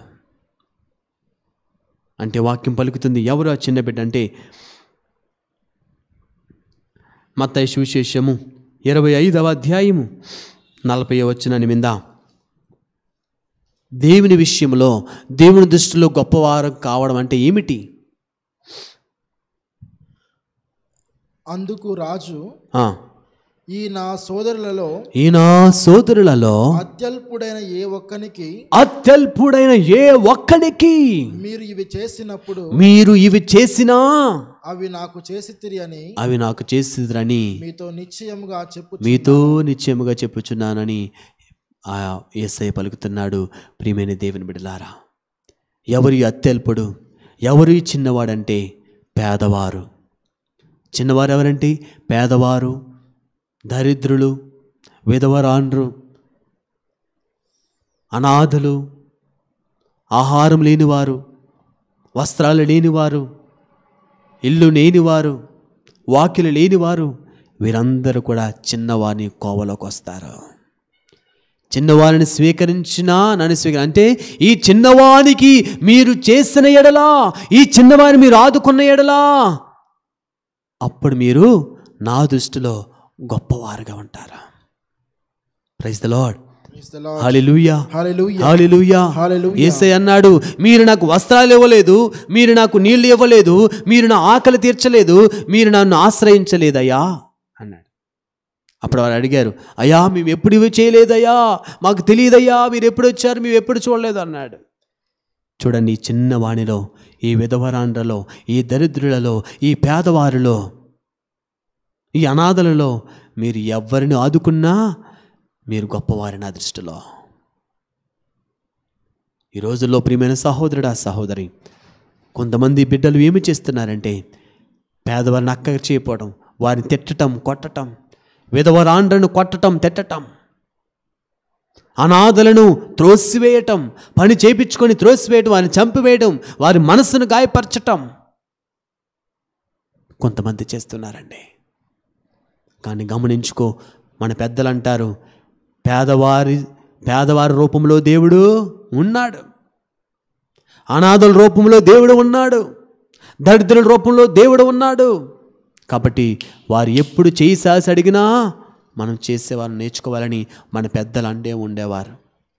అంటే వాక్యం పలుకుతుంది ఎవరు ఆ చిన్న బిడ్డ అంటే మత్తయి సువిశేషము ఇరవై ఐదవ అధ్యాయము నలభై వచ్చిన మీద దేవుని విషయంలో దేవుని దృష్టిలో గొప్పవారం కావడం అంటే ఏమిటి అందుకు రాజు ఆ, ఈ నా సోదరులలో ఈ నా సోదరులలో అత్యల్పుడైన ఏ ఒక్కనికి అత్యల్పుడైన ఏ ఒక్కడికి మీరు ఇవి చేసినప్పుడు మీరు ఇవి చేసినా అవి నాకు చేసి అని అవి నాకు చేసిరని మీతో నిశ్చయముగా చెప్పు మీతో నిశ్చయముగా చెప్పుచున్నానని ఆ ఏసై పలుకుతున్నాడు ప్రియమైన దేవుని బిడలారా ఎవరి అత్యల్పుడు ఎవరు ఈ చిన్నవాడంటే పేదవారు చిన్నవారు ఎవరంటే పేదవారు దరిద్రులు విధవరాండ్రు అనాథులు ఆహారం లేనివారు వస్త్రాలు లేనివారు ఇల్లు లేనివారు వాకిలు లేనివారు వీరందరూ కూడా చిన్నవారిని కోవలోకి వస్తారు చిన్నవారిని స్వీకరించినా నన్ను స్వీకరి అంటే ఈ చిన్నవానికి మీరు చేసిన ఎడలా ఈ చిన్నవారిని మీరు ఆదుకున్న ఎడలా అప్పుడు మీరు నా దృష్టిలో గొప్పవారుగా ఉంటారు praise the Lord hallelujah hallelujah hallelujah hallelujah. యేసయ్య అన్నాడు మీరు నాకు వస్త్రాలు ఇవ్వలేదు మీరు నాకు నీళ్లు ఇవ్వలేదు మీరు నా ఆకలి తీర్చలేదు మీరు నన్ను ఆశ్రయించలేదయ్యా అన్నాడు అప్పుడు వారు అడిగారు అయ్యా మేము ఎప్పుడు ఇవి చేయలేదయ్యా మాకు తెలియదయ్యా మీరు ఎప్పుడు వచ్చారు మేము ఎప్పుడు చూడలేదు అన్నాడు చూడండి ఈ చిన్న వాణిలో ఈ విధవరాండ్రలో ఈ దరిద్రులలో ఈ పేదవారిలో ఈ అనాథలలో మీరు ఎవరిని ఆదుకున్నా మీరు గొప్పవారి నా దృష్టిలో ఈ రోజుల్లో ప్రియమైన సహోదరుడా సహోదరి కొంతమంది బిడ్డలు ఏమి చేస్తున్నారంటే పేదవారిని అక్క చేయపోవడం వారిని తిట్టటం కొట్టటం విధవరాండ్రను కొట్టటం తిట్టటం అనాథలను త్రోసివేయటం పని చేపించుకొని త్రోసివేయటం వారిని చంపివేయడం వారి మనసును గాయపరచటం కొంతమంది చేస్తున్నారండి కానీ గమనించుకో మన పెద్దలు అంటారు పేదవారి పేదవారి రూపంలో దేవుడు ఉన్నాడు అనాథుల రూపంలో దేవుడు ఉన్నాడు దరిద్రుల రూపంలో దేవుడు ఉన్నాడు కాబట్టి వారు ఎప్పుడు చేయి సాసి అడిగినా మనం చేసేవారు నేర్చుకోవాలని మన పెద్దలు అండే ఉండేవారు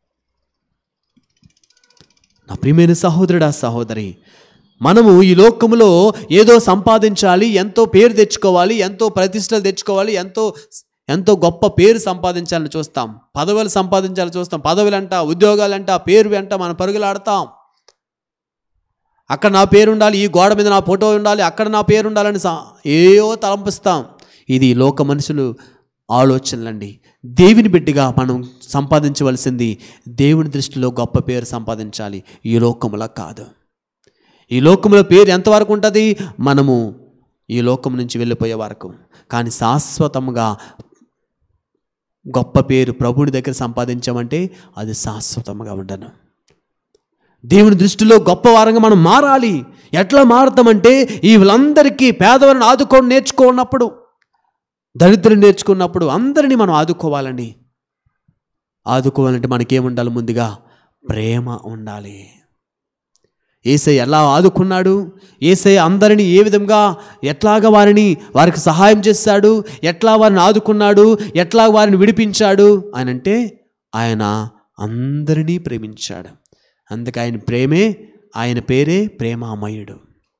నా ప్రియమైన సహోదరుడా సహోదరి మనము ఈ లోకములో ఏదో సంపాదించాలి ఎంతో పేరు తెచ్చుకోవాలి ఎంతో ప్రతిష్టలు తెచ్చుకోవాలి ఎంతో ఎంతో గొప్ప పేరు సంపాదించాలని చూస్తాం పదవులు సంపాదించాలని చూస్తాం పదవులంట ఉద్యోగాలంట పేరు వెంట మనం పరుగులాడతాం అక్కడ నా పేరు ఉండాలి ఈ గోడ మీద నా ఫోటో ఉండాలి అక్కడ నా పేరు ఉండాలని సా- ఏయో తలంపిస్తాం ఇది ఈ లోక మనుషులు ఆలోచనలండి దేవుని బిడ్డగా మనం సంపాదించవలసింది దేవుని దృష్టిలో గొప్ప పేరు సంపాదించాలి ఈ లోకములా కాదు ఈ లోకంలో పేరు ఎంతవరకు ఉంటుంది మనము ఈ లోకం నుంచి వెళ్ళిపోయే వరకు కానీ శాశ్వతంగా గొప్ప పేరు ప్రభుడి దగ్గర సంపాదించామంటే అది శాశ్వతంగా ఉండను దేవుని దృష్టిలో గొప్పవారంగా మనం మారాలి ఎట్లా మారుతామంటే ఈ వీళ్ళందరికీ పేదవారిని ఆదుకోవడం నేర్చుకున్నప్పుడు దరిద్రం నేర్చుకున్నప్పుడు అందరినీ మనం ఆదుకోవాలండి ఆదుకోవాలంటే మనకేముండాలి ముందుగా ప్రేమ ఉండాలి ఏసై ఎలా ఆదుకున్నాడు ఏసై అందరినీ ఏ విధంగా ఎట్లాగా వారిని వారికి సహాయం చేశాడు ఎట్లా వారిని ఆదుకున్నాడు ఎట్లా వారిని విడిపించాడు అని అంటే ఆయన అందరినీ ప్రేమించాడు అందుకే ఆయన ప్రేమే ఆయన పేరే ప్రేమామయుడు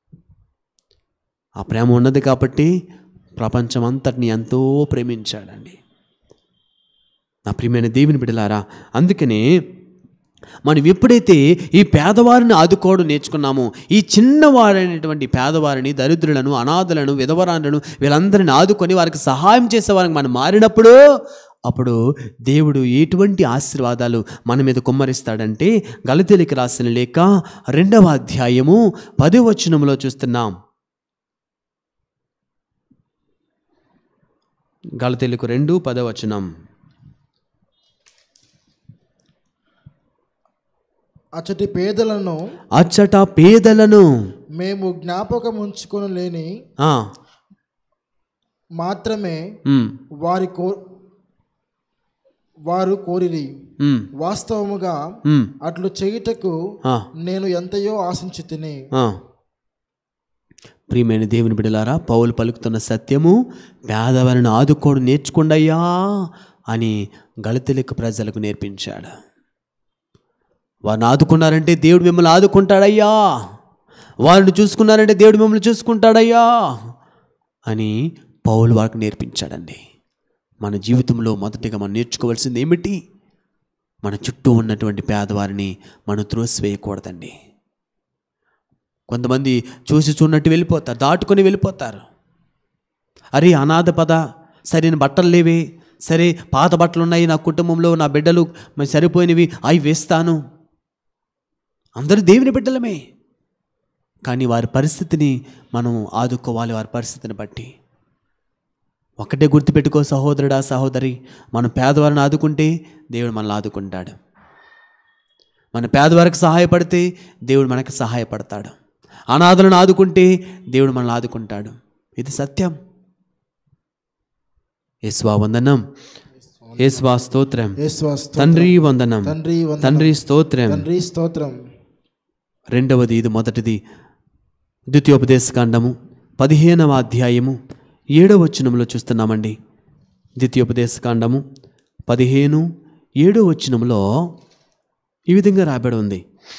ఆ ప్రేమ ఉన్నది కాబట్టి ప్రపంచం అంతటిని ఎంతో ప్రేమించాడండి నా ప్రియమైన దేవుని బిడ్డలారా అందుకనే మనం ఎప్పుడైతే ఈ పేదవారిని ఆదుకోవడం నేర్చుకున్నామో ఈ చిన్నవారైనటువంటి పేదవారిని దరిద్రులను అనాథులను విధవరాలను వీళ్ళందరిని ఆదుకొని వారికి సహాయం చేసేవారికి మనం మారినప్పుడు అప్పుడు దేవుడు ఎటువంటి ఆశీర్వాదాలు మన మీద కుమ్మరిస్తాడంటే గలతీలికి రాసిన లేక రెండవ అధ్యాయము పదో వచనంలో చూస్తున్నాం గలతీలకు రెండు పదో వచనం అచ్చటి పేదలను అచ్చట పేదలను మేము జ్ఞాపకం ఉంచుకొని లేని ఆ, మాత్రమే ఉమ్, వారి కో వారు కోరిరి ఉమ్, వాస్తవముగా ఉమ్, అట్లు చేయుటకు ఆ, నేను ఎంతయో ఆశించి తిని ఆ. ప్రియమైన దేవుని బిడలారా పౌలు పలుకుతున్న సత్యము పేదవారిని ఆదుకోడు నేర్చుకుండయ్యా అని గళితులకు ప్రజలకు నేర్పించాడు వారిని ఆదుకున్నారంటే దేవుడు మిమ్మల్ని ఆదుకుంటాడయ్యా వారిని చూసుకున్నారంటే దేవుడు మిమ్మల్ని చూసుకుంటాడయ్యా అని పౌలు వారికి నేర్పించాడండి మన జీవితంలో మొదటిగా మనం నేర్చుకోవాల్సింది ఏమిటి మన చుట్టూ ఉన్నటువంటి పేదవారిని మనం త్రోసివేయకూడదండి కొంతమంది చూసి చూడనట్టు వెళ్ళిపోతారు దాటుకొని వెళ్ళిపోతారు అరే అనాథ పద సరైన బట్టలు లేవే సరే పాత బట్టలు ఉన్నాయి నా కుటుంబంలో నా బిడ్డలు మరి సరిపోయినవి అవి వేస్తాను అందరూ దేవుని బిడ్డలమే కానీ వారి పరిస్థితిని మనం ఆదుకోవాలి వారి పరిస్థితిని బట్టి ఒకటే గుర్తుపెట్టుకో సహోదరుడా సహోదరి మనం పేదవారిని ఆదుకుంటే దేవుడు మనల్ని ఆదుకుంటాడు మన పేదవారికి సహాయపడితే దేవుడు మనకు సహాయపడతాడు అనాథలను ఆదుకుంటే దేవుడు మనల్ని ఆదుకుంటాడు ఇది సత్యం యేసువా వందనం యేసువా స్తోత్రం యేసువా స్తోత్రం. తండ్రి వందనం తండ్రి వందనం. తండ్రి స్తోత్రం తండ్రి స్తోత్రం రెండవది ఇది మొదటిది ద్వితీయోపదేశకాండము పదిహేనవ అధ్యాయము ఏడవ వచనంలో చూస్తున్నామండి ద్వితీయోపదేశకాండము పదిహేను ఏడవ వచనంలో ఈ విధంగా రాబడి ఉంది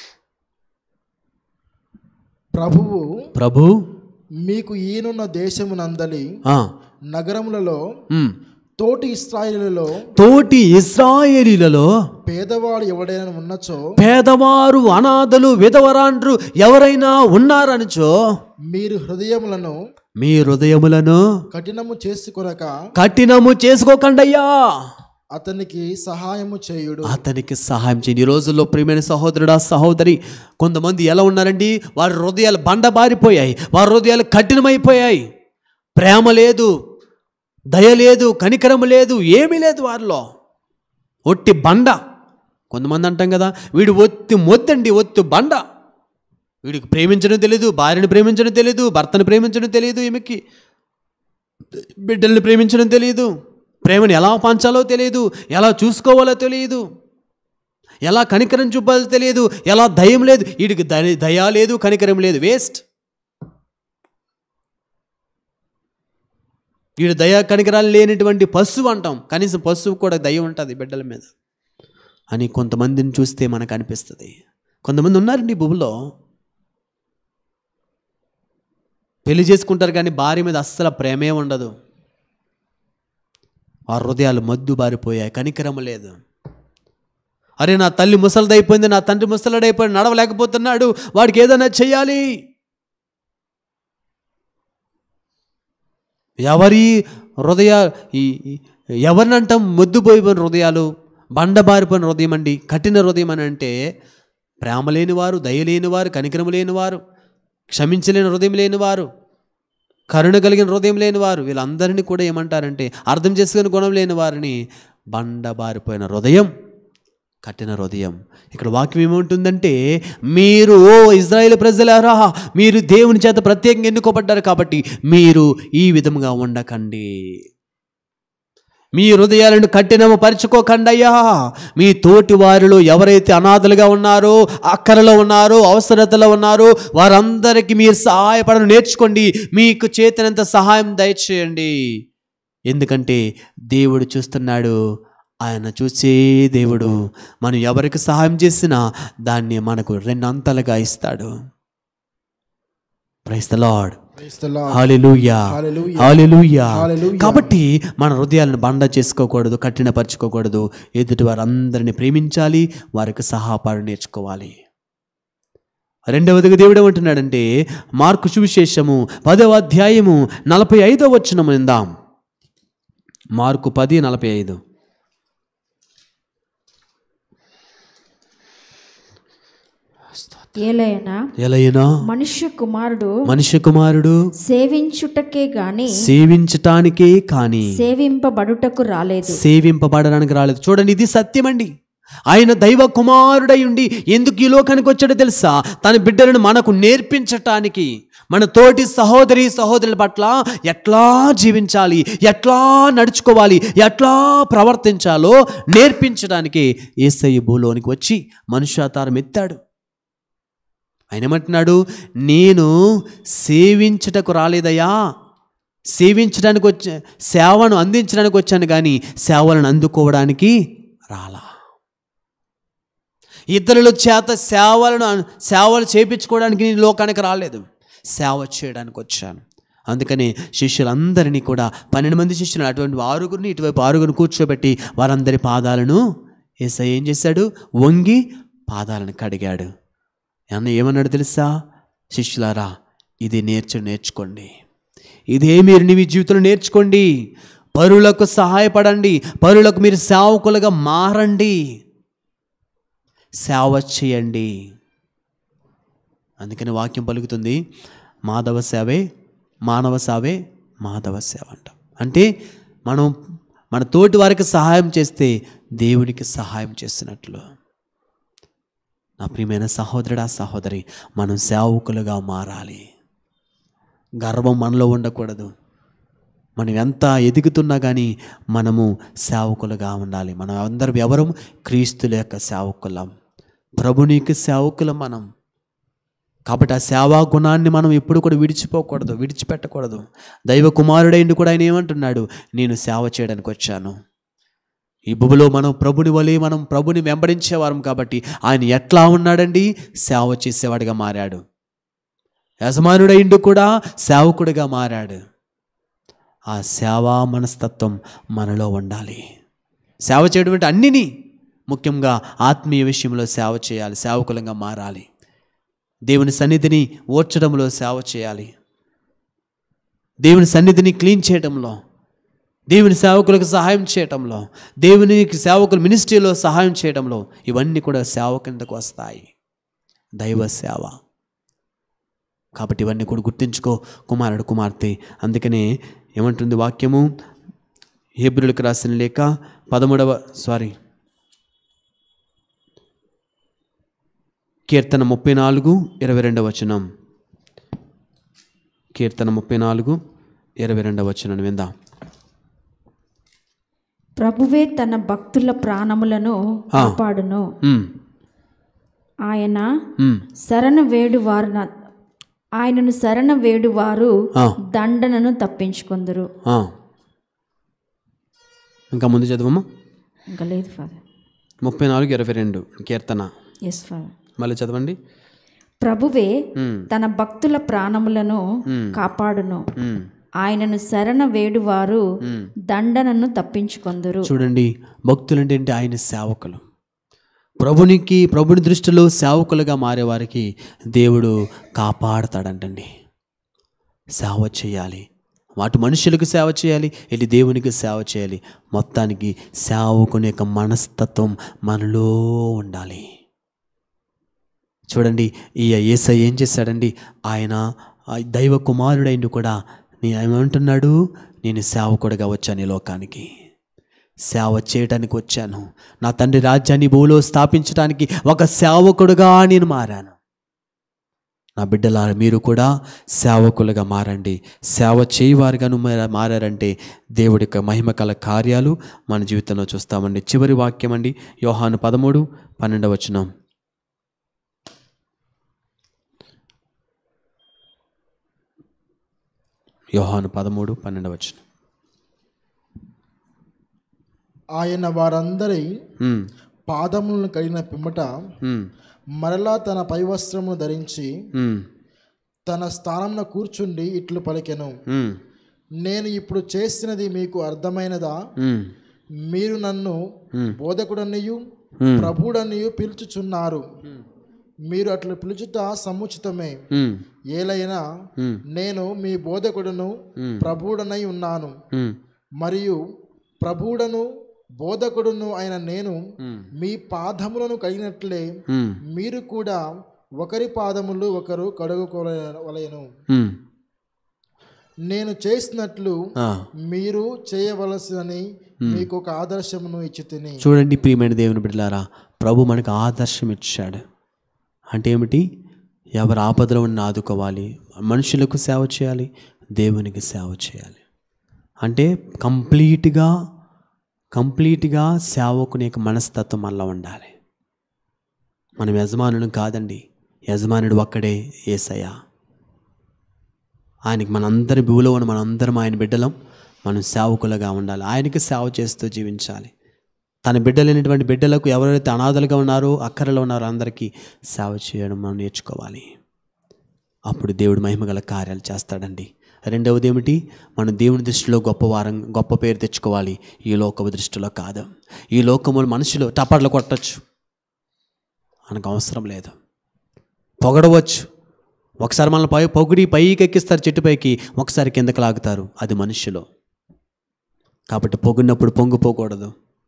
ప్రభువు ప్రభు మీకు ఈనున్న దేశమునందలి ఆ, నగరములలో ఉమ్, తోటి ఇస్రాయేలులలో తోటి ఇస్రాయేలీలలో పేదవాడు ఎవడైనా ఉన్నచో పేదవారు అనాథలు విధవరాండ్రు ఎవరైనా ఉన్నారనుచో మీరు హృదయములను మీ హృదయములను కఠినము చేసుకొనక కఠినము చేసుకోకండయ్యా అతనికి సహాయము చేయుడు అతనికి సహాయం చేయండి ఈ రోజుల్లో ప్రియమైన సహోదరుడా సహోదరి కొంతమంది ఎలా ఉన్నారండి వారి హృదయాలు బండబారిపోయాయి వారి హృదయాలు కఠినమైపోయాయి ప్రేమ లేదు దయ లేదు కనికరం లేదు ఏమీ లేదు వారిలో ఒట్టి బండ కొంతమంది అంటాం కదా వీడు ఒత్తి మొత్తండి ఒత్తి బండ వీడికి ప్రేమించడం తెలియదు భార్యను ప్రేమించడం తెలియదు భర్తను ప్రేమించడం తెలియదు ఈమెకి బిడ్డల్ని ప్రేమించడం తెలియదు ప్రేమను ఎలా పంచాలో తెలియదు ఎలా చూసుకోవాలో తెలియదు ఎలా కనికరం చూపాలో తెలియదు ఎలా దయం లేదు వీడికి దయ దయ లేదు కనికరం లేదు వేస్ట్ వీడు దయ కనికరాలు లేనటువంటి పశువు అంటాం కనీసం పశువు కూడా దయ ఉంటుంది బిడ్డల మీద అని కొంతమందిని చూస్తే మనకు అనిపిస్తుంది కొంతమంది ఉన్నారండి ఈ భూమిలో పెళ్లి చేసుకుంటారు కానీ భార్య మీద అస్సలు ప్రేమే ఉండదు ఆ హృదయాలు మద్దు బారిపోయాయి కనికరం లేదు అరే నా తల్లి ముసలిదైపోయింది నా తండ్రి ముసలుడైపోయింది నడవలేకపోతున్నాడు వాడికి ఏదైనా చెయ్యాలి ఎవరి హృదయ ఈ ఈ- ఎవరిని అంటాం మొద్దుపోయిపోయిన హృదయాలు బండబారిపోయిన హృదయం అండి కఠిన హృదయం అని అంటే ప్రేమ లేనివారు దయ లేనివారు కనికరం లేనివారు క్షమించలేని హృదయం లేనివారు కరుణ కలిగిన హృదయం లేనివారు వీళ్ళందరినీ కూడా ఏమంటారంటే అర్థం చేసుకుని గుణం లేని వారిని బండబారిపోయిన హృదయం కఠిన హృదయం ఇక్కడ వాక్యం ఏముంటుందంటే మీరు ఓ ఇజ్రాయేల్ ప్రజలారా మీరు దేవుని చేత ప్రత్యేకంగా ఎన్నుకోబడ్డారు కాబట్టి మీరు ఈ విధంగా ఉండకండి మీ హృదయాలను కఠినము పరుచుకోకండయ్యా మీ తోటి వారిలో ఎవరైతే అనాథలుగా ఉన్నారో అక్కరలో ఉన్నారో అవసరతలో ఉన్నారో వారందరికీ మీరు సహాయపడను నేర్చుకోండి మీకు చేతనంత సహాయం దయచేయండి ఎందుకంటే దేవుడు చూస్తున్నాడు ఆయన చూసే దేవుడు మనం ఎవరికి సహాయం చేసినా దాన్ని మనకు రెండంతలుగా ఇస్తాడు price the lord Praise the Lord. Hallelujah Hallelujah. Hallelujah Hallelujah. కాబట్టి మన హృదయాలను బండ చేసుకోకూడదు కఠినపరచుకోకూడదు ఎదుటి వారందరిని ప్రేమించాలి వారికి సహాపాడు నేర్చుకోవాలి రెండవదిగా దేవుడు ఏమంటున్నాడంటే మార్కు సువిశేషము పదవ అధ్యాయము నలభై ఐదో వచ్చిన విందాం మార్కు పది నలభై ఐదు ఏలైనా ఎలైనా మనుష్య కుమారుడు మనుష్య కుమారుడు సేవించుటకే గాని సేవించటానికే కానీ సేవింపబడుటకు రాలేదు సేవింపబడడానికి రాలేదు చూడండి ఇది సత్యమండి ఆయన దైవ కుమారుడై ఉండి ఎందుకు ఈ లోకానికి వచ్చాడో తెలుసా తన బిడ్డలను మనకు నేర్పించటానికి మన తోటి సహోదరి సహోదరుల పట్ల ఎట్లా జీవించాలి ఎట్లా నడుచుకోవాలి ఎట్లా ప్రవర్తించాలో నేర్పించడానికి ఏసయ్య భూలోనికి వచ్చి మనుష్యాతారం ఎత్తాడు ఆయన ఏమంటున్నాడు నేను సేవించుటకు రాలేదయ్యా సేవించడానికి వచ్చా సేవను అందించడానికి వచ్చాను కానీ సేవలను అందుకోవడానికి రాలా ఇతరుల చేత సేవలను అన్- సేవలు చేపించుకోవడానికి నేను లోకానికి రాలేదు సేవ చేయడానికి వచ్చాను అందుకని శిష్యులందరినీ కూడా పన్నెండు మంది శిష్యులు అటువంటి ఆరుగురిని ఇటువైపు ఆరుగురిని కూర్చోబెట్టి వారందరి పాదాలను ఏసై ఏం చేశాడు వంగి పాదాలను కడిగాడు అన్న ఏమన్నాడు తెలుసా శిష్యులారా ఇది నేర్చు నేర్చుకోండి ఇదే మీరు మీ జీవితంలో నేర్చుకోండి పరులకు సహాయపడండి పరులకు మీరు సేవకులుగా మారండి సేవ చేయండి అందుకని వాక్యం పలుకుతుంది మాధవ సేవే మానవ సేవే మాధవ సేవ అంట అంటే మనం మన తోటి వారికి సహాయం చేస్తే దేవునికి సహాయం చేసినట్లు నా ప్రియమైన సహోదరుడా సహోదరి మనం సేవకులుగా మారాలి గర్వం మనలో ఉండకూడదు మనం ఎంత ఎదుగుతున్నా కానీ మనము సేవకులుగా ఉండాలి మనం అందరం ఎవరు క్రీస్తుల యొక్క సేవకులం ప్రభునికి సేవకులం మనం కాబట్టి ఆ సేవా గుణాన్ని మనం ఎప్పుడు కూడా విడిచిపోకూడదు విడిచిపెట్టకూడదు దైవ కుమారుడైండి కూడా ఆయన ఏమంటున్నాడు నేను సేవ చేయడానికి వచ్చాను ఈ భూమిలో మనం ప్రభుని వలె మనం ప్రభుని వెంబడించేవారం కాబట్టి ఆయన ఎట్లా ఉన్నాడండి సేవ చేసేవాడిగా మారాడు యజమానుడైండు కూడా సేవకుడిగా మారాడు ఆ సేవా మనస్తత్వం మనలో ఉండాలి సేవ చేయడం అంటే అన్నిని ముఖ్యంగా ఆత్మీయ విషయంలో సేవ చేయాలి సేవకులంగా మారాలి దేవుని సన్నిధిని ఓర్చడంలో సేవ చేయాలి దేవుని సన్నిధిని క్లీన్ చేయడంలో దేవుని సేవకులకు సహాయం చేయటంలో దేవుని సేవకుల మినిస్ట్రీలో సహాయం చేయడంలో ఇవన్నీ కూడా సేవ కిందకు వస్తాయి దైవ సేవ కాబట్టి ఇవన్నీ కూడా గుర్తుంచుకో కుమారుడు కుమార్తె అందుకనే ఏమంటుంది వాక్యము హేబ్రులకు రాసిన లేక పదమూడవ సారీ కీర్తన ముప్పై నాలుగు ఇరవై రెండవ వచనం కీర్తన ముప్పై నాలుగు ఇరవై రెండవ వచనం విందాం ప్రభువే తన భక్తుల ప్రాణములను కాపాడును ఉమ్, ఆయన ఉమ్, శరణ వేడు వారు ఆయనను శరణ వేడు వారు ఆ, దండనను తప్పించుకుందరు ఆ. ఇంకా ముందు చదవమ్మా ఇంకా లేదు ఫాదర్ ముప్పై నాలుగు ఇరవై రెండు కీర్తన ఎస్ ఫాదర్ మళ్ళీ చదవండి ప్రభువే ఉమ్, తన భక్తుల ప్రాణములను ఉమ్, కాపాడును ఉమ్, ఆయనను శరణ వేడువారు ఉమ్. దండనను తప్పించుకొందురు చూడండి భక్తులంటే ఏంటి ఆయన సేవకులు ప్రభునికి ప్రభుని దృష్టిలో సేవకులుగా మారేవారికి దేవుడు కాపాడతాడంటండి సేవ చేయాలి వాటి మనుషులకు సేవ చేయాలి ఇటు దేవునికి సేవ చేయాలి మొత్తానికి సేవకుని యొక్క మనస్తత్వం మనలో ఉండాలి చూడండి ఈ ఏసై ఏం చేశాడండి ఆయన ఆ దైవ కుమారుడైండు కూడా నేను ఏమంటున్నాడు నేను సేవకుడిగా వచ్చాను ఈ లోకానికి సేవ చేయడానికి వచ్చాను నా తండ్రి రాజ్యాన్ని భూలో స్థాపించడానికి ఒక సేవకుడుగా నేను మారాను నా బిడ్డల మీరు కూడా సేవకులుగా మారండి సేవ చేయవారుగాను మార- మారారంటే దేవుడి యొక్క మహిమ కల కార్యాలు మన జీవితంలో చూస్తామండి చివరి వాక్యం అండి యోహాను పదమూడు పన్నెండవ వచనం యోహాను పదమూడు పన్నెండవ వచనం ఆయన వారందరి ఉమ్, పాదములను కడిగిన పిమ్మట ఉమ్, మరలా తన పైవస్త్రమును ధరించి ఉమ్, తన స్థానంలో కూర్చుండి ఇట్లు పలికెను ఉమ్, నేను ఇప్పుడు చేసినది మీకు అర్థమైనదా ఉమ్, మీరు నన్ను ఉమ్, బోధకుడనియు ఉమ్, ప్రభుడనియు పిలుచుచున్నారు మీరు అట్లు పిలుచుట సముచితమే ఉమ్, ఏలైనా ఉమ్, నేను మీ బోధకుడును ఉమ్, ప్రభువుడనై ఉన్నాను ఉమ్, మరియు ప్రభువుడను బోధకుడును అయిన నేను ఉమ్, మీ పాదములను కడిగినట్లే ఉమ్, మీరు కూడా ఒకరి పాదములు ఒకరు కడుగుకోవలేను ఉమ్. నేను చేసినట్లు ఆ, మీరు చేయవలసినని మీకు ఒక ఆదర్శమును ఇచ్చి తిని చూడండి ప్రియమైన దేవుని బిడ్డలారా ప్రభు మనకు ఆదర్శం ఇచ్చాడు అంటే ఏమిటి ఎవరు ఆపదలో ఉన్న ఆదుకోవాలి మనుషులకు సేవ చేయాలి దేవునికి సేవ చేయాలి అంటే కంప్లీట్గా కంప్లీట్గా సేవకుని యొక్క మనస్తత్వం మనలో ఉండాలి మనం యజమానుడు కాదండి యజమానుడు ఒక్కడే ఏసయ్య ఆయనకి మనందరి భూలో ఉన్న మనందరం ఆయన బిడ్డలం మనం సేవకులుగా ఉండాలి ఆయనకి సేవ చేస్తూ జీవించాలి తన బిడ్డలైనటువంటి బిడ్డలకు ఎవరైతే అనాథలుగా ఉన్నారో అక్కరలో ఉన్నారో అందరికీ సేవ చేయడం మనం నేర్చుకోవాలి అప్పుడు దేవుడు మహిమగల కార్యాలు చేస్తాడండి రెండవది ఏమిటి మనం దేవుని దృష్టిలో గొప్ప వారం గొప్ప పేరు తెచ్చుకోవాలి ఈ లోకపు దృష్టిలో కాదు ఈ లోకములు మనుషులు టపర్లు కొట్టచ్చు మనకు అవసరం లేదు పొగడవచ్చు ఒకసారి మనల్ని పై పొగిడి పైకి ఎక్కిస్తారు చెట్టు పైకి ఒకసారి కిందకి లాగుతారు అది మనుషులు కాబట్టి పొగిడినప్పుడు పొంగిపోకూడదు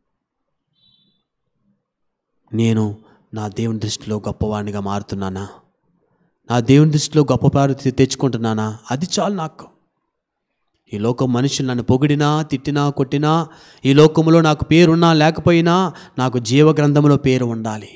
నేను నా దేవుని దృష్టిలో గొప్పవాడినిగా మారుతున్నానా నా దేవుని దృష్టిలో గొప్ప పేరు తె- తెచ్చుకుంటున్నానా అది చాలు నాకు ఈ లోకం మనుషులు నన్ను పొగిడినా తిట్టినా కొట్టినా ఈ లోకంలో నాకు పేరున్నా లేకపోయినా నాకు జీవ గ్రంథంలో పేరు ఉండాలి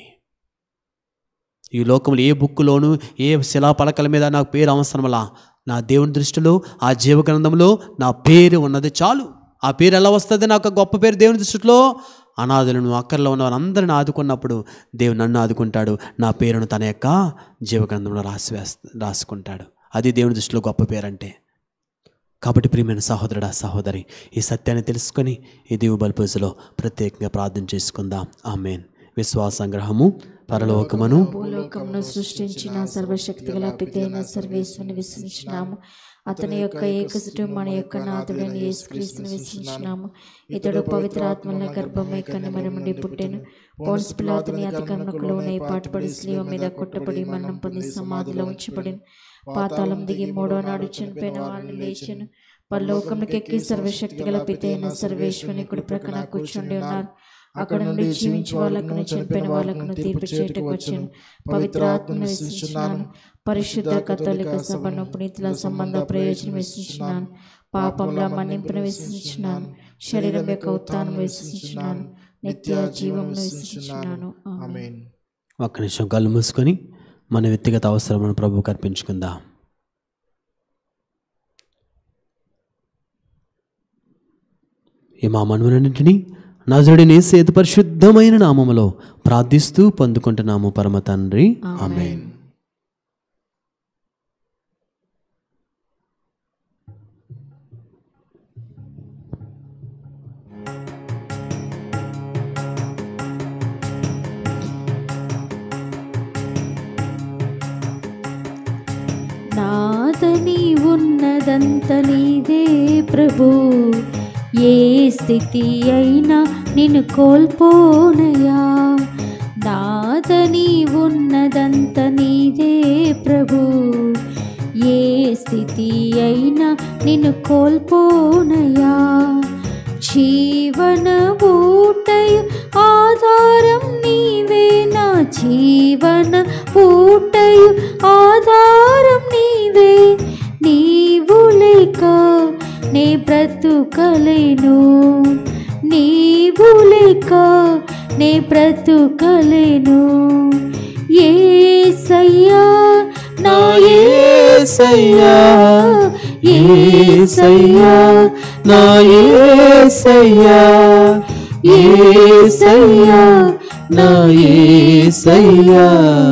ఈ లోకంలో ఏ బుక్కులోను ఏ శిలా పలకల మీద నాకు పేరు అవసరమలా నా దేవుని దృష్టిలో ఆ జీవ గ్రంథంలో నా పేరు ఉన్నది చాలు ఆ పేరు ఎలా వస్తుంది నాకు ఆ గొప్ప పేరు దేవుని దృష్టిలో అనాథులను అక్కర్లో ఉన్న వారందరిని ఆదుకున్నప్పుడు దేవుడు నన్ను ఆదుకుంటాడు నా పేరును తన యొక్క జీవగ్రంథంలో రాసి వేస్త రాసుకుంటాడు అది దేవుని దృష్టిలో గొప్ప పేరు అంటే కాబట్టి ప్రియమైన సహోదరుడా సహోదరి ఈ సత్యాన్ని తెలుసుకొని ఈ దీవు బల్పూజలో ప్రత్యేకంగా ప్రార్థన చేసుకుందాం ఆమెన్ విశ్వాసంగ్రహము పరలోకమును భూలోకమును సృష్టించిన సర్వశక్తి గల పితైన సర్వేశ్వరుని విశ్వసించినాము అతని యొక్క ఏకసుటు మన యొక్క నాథుడైన యేసుక్రీస్తుని విశ్వసించినాము ఇతడు పవిత్రాత్మల గర్భమై కన్నమరముండి పుట్టెను పోన్స్ పిలాతుని అధికరణకులోనే పాటుపడి స్లీవ మీద కొట్టబడి మరణం పొంది సమాధిలో ఉంచబడిను పాతాళం దిగి మూడో నాడు చనిపోయిన వారిని లేచెను పరలోకమునికి ఎక్కి సర్వశక్తి గల పితైన సర్వేశ్వరుని కుడి ప్రక్కన కూర్చుండి ఉన్నారు అక్కడ నుండి జీవించి వాళ్ళకును చనిపోయిన వాళ్ళకును తీర్పు చేయటకు వచ్చాను పవిత్రాత్మను విశ్వసించినాను పరిశుద్ధ కథోలిక సభను పునీతుల సంబంధ ప్రయోజనం విశ్వసించినాను పాపంలో మన్నింపును విశ్వసించినాను శరీరం యొక్క ఉత్థానం విశ్వసించినాను నిత్య జీవమును విశ్వసించినాను ఆమేన్. ఆమెన్ ఒక్క నిమిషం కళ్ళు మూసుకొని మన వ్యక్తిగత అవసరములను ప్రభువుకు అర్పించుకుందాం ఈ మా మనవులన్నింటినీ నజరుడిని సేతు పరిశుద్ధమైన నామములో ప్రార్థిస్తూ పొందుకుంటున్నాము పరమ తండ్రి ఆమేన్ నాదని ఉన్నదంత నీదే ప్రభు ఏ స్థితి అయినా నిన్ను కోల్పోనయా నాదని ఉన్నదంత నీదే ప్రభు ఏ స్థితి అయినా నిన్ను కోల్పోనయా జీవన ఊటయు ఆధారం నీవే నా జీవన ఊటయు ఆధారం నీవే నీవు లేక నే బ్రతుకలేను నీవు లేక నే బ్రతుకలేను ఏసయ్యా నా ఏసయ్యా ఏసయ్యా నా యేసయ్యా యేసయ్యా నా యేసయ్యా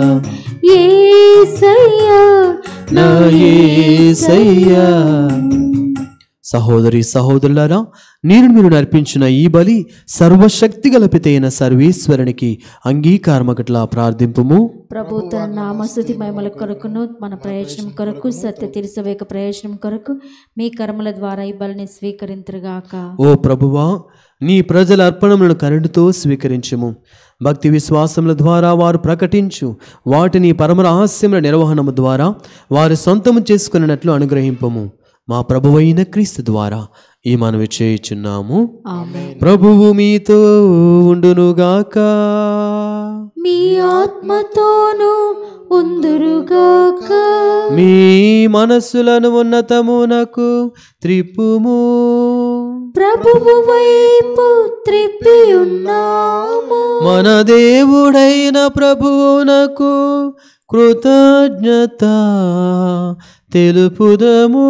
ఏసయ్యా నా యేసయ్యా సహోదరి సహోదరులారా నేను మీరు నర్పించిన ఈ బలి సర్వశక్తి గలపితైన సర్వేశ్వరునికి అంగీకారమగట్లా ప్రార్థింపుము ప్రభు తన నామస్తుతి మహిమల కొరకును మన ప్రయోజనం కొరకు సత్య తీర్చవేక ప్రయోజనం కొరకు మీ కర్మల ద్వారా ఈ బలిని స్వీకరింతురుగాక ఓ ప్రభువా నీ ప్రజల అర్పణములను కరుణతో స్వీకరించుము భక్తి విశ్వాసముల ద్వారా వారు ప్రకటించు వాటిని పరమ రహస్యముల నిర్వహణము ద్వారా వారు సొంతము చేసుకున్నట్లు అనుగ్రహింపము మా ప్రభువైన క్రీస్తు ద్వారా ఈ మనవి చేయుచున్నాము ఆమె ప్రభువు మీతో ఉండునుగాక మీ ఆత్మతోనూ ఉందురుగాక మీ మనస్సులను ఉన్నతమునకు త్రిప్పుము ప్రభువు వైపు త్రిప్పి ఉన్నాము మన దేవుడైన ప్రభువునకు కృతజ్ఞత తెలుపుదము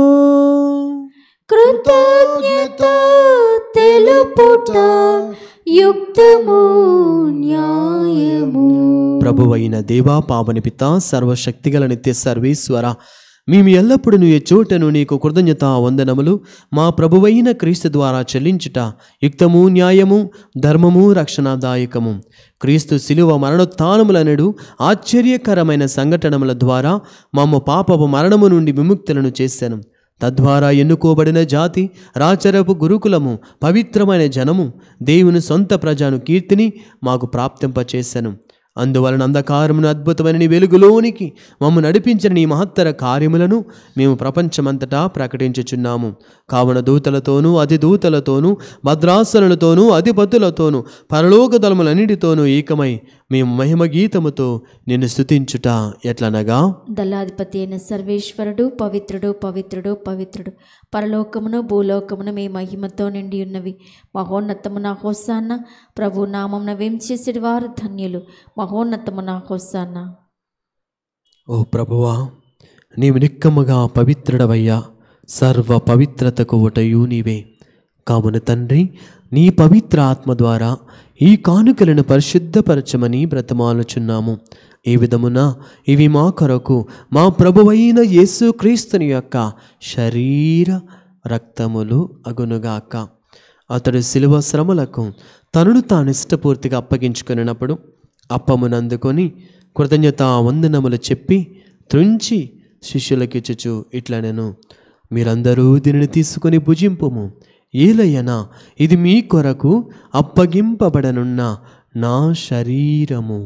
కృతజ్ఞత తెలుపుట యుక్తము న్యాయము ప్రభువైన దేవా పావని పిత సర్వశక్తిగల నిత్య సర్వేశ్వర మేము ఎల్లప్పుడూ ఏ చోటను నీకు కృతజ్ఞత వందనములు మా ప్రభువైన క్రీస్తు ద్వారా చెల్లించుట యుక్తము న్యాయము ధర్మము రక్షణాదాయకము క్రీస్తు శిలువ మరణోత్థానములనడు ఆశ్చర్యకరమైన సంఘటనముల ద్వారా మమ్మ పాపపు మరణము నుండి విముక్తులను చేశాను తద్వారా ఎన్నుకోబడిన జాతి రాచరపు గురుకులము పవిత్రమైన జనము దేవుని సొంత ప్రజాను కీర్తిని మాకు ప్రాప్తింపచేశాను అందువలన అంధకారమును అద్భుతమైన నీ వెలుగులోనికి మమ్ము నడిపించిన నీ మహత్తర కార్యములను మేము ప్రపంచమంతటా ప్రకటించుచున్నాము కావున దూతలతోనూ అధిదూతలతోనూ భద్రాసనులతోనూ అధిపతులతోనూ పరలోక దళములన్నిటితోనూ ఏకమై మేము మహిమ గీతముతో నిన్ను స్తుతించుట ఎట్లనగా దళాధిపతి అయిన సర్వేశ్వరుడు పవిత్రుడు పవిత్రుడు పవిత్రుడు పరలోకమును భూలోకమును మీ మహిమతో నిండి ఉన్నవి మహోన్నతమున హోసాన్న ప్రభు నామమున వేం చేసేటి వారు ధన్యులు మహోన్నతమున హోసాన్న ఓ ప్రభువా నీవు నిక్కముగా పవిత్రుడవయ్యా సర్వ పవిత్రతకు ఒకటయు నీవే కావున తండ్రి నీ పవిత్ర ఆత్మ ద్వారా ఈ కానుకలను పరిశుద్ధపరచమని బ్రతమాలుచున్నాము ఈ విధమున ఇవి మా కొరకు మా ప్రభువైన యేసుక్రీస్తుని యొక్క శరీర రక్తములు అగునుగాక అతడు శిలువ శ్రమలకు తనను తాను ఇష్టపూర్తిగా అప్పగించుకున్నప్పుడు అప్పమునందుకొని కృతజ్ఞత వందనములు చెప్పి త్రుంచి శిష్యులకిచ్చుచు ఇట్లా నేను మీరందరూ దీనిని తీసుకొని భుజింపుము ఏలయ్యనా ఇది మీ కొరకు అప్పగింపబడనున్న నా శరీరము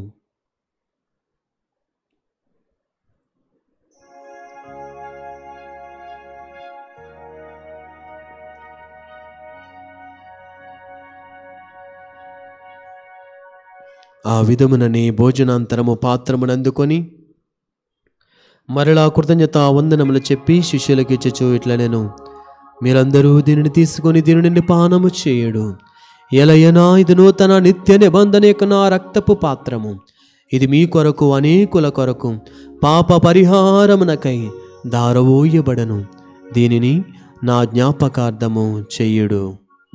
ఆ విధముననే భోజనాంతరము పాత్రమునందుకొని మరలా కృతజ్ఞత వందనములు చెప్పి శిష్యులకి ఇచ్చచ్చు ఇట్లా నేను మీరందరూ దీనిని తీసుకొని దీనిని పానము చేయుడు ఎలయనా ఇది నూతన నిత్య నిబంధన యొక్క నా రక్తపు పాత్రము ఇది మీ కొరకు అనేకుల కొరకు పాప పరిహారమునకై దారవోయబడను దీనిని నా జ్ఞాపకార్థము చెయ్యుడు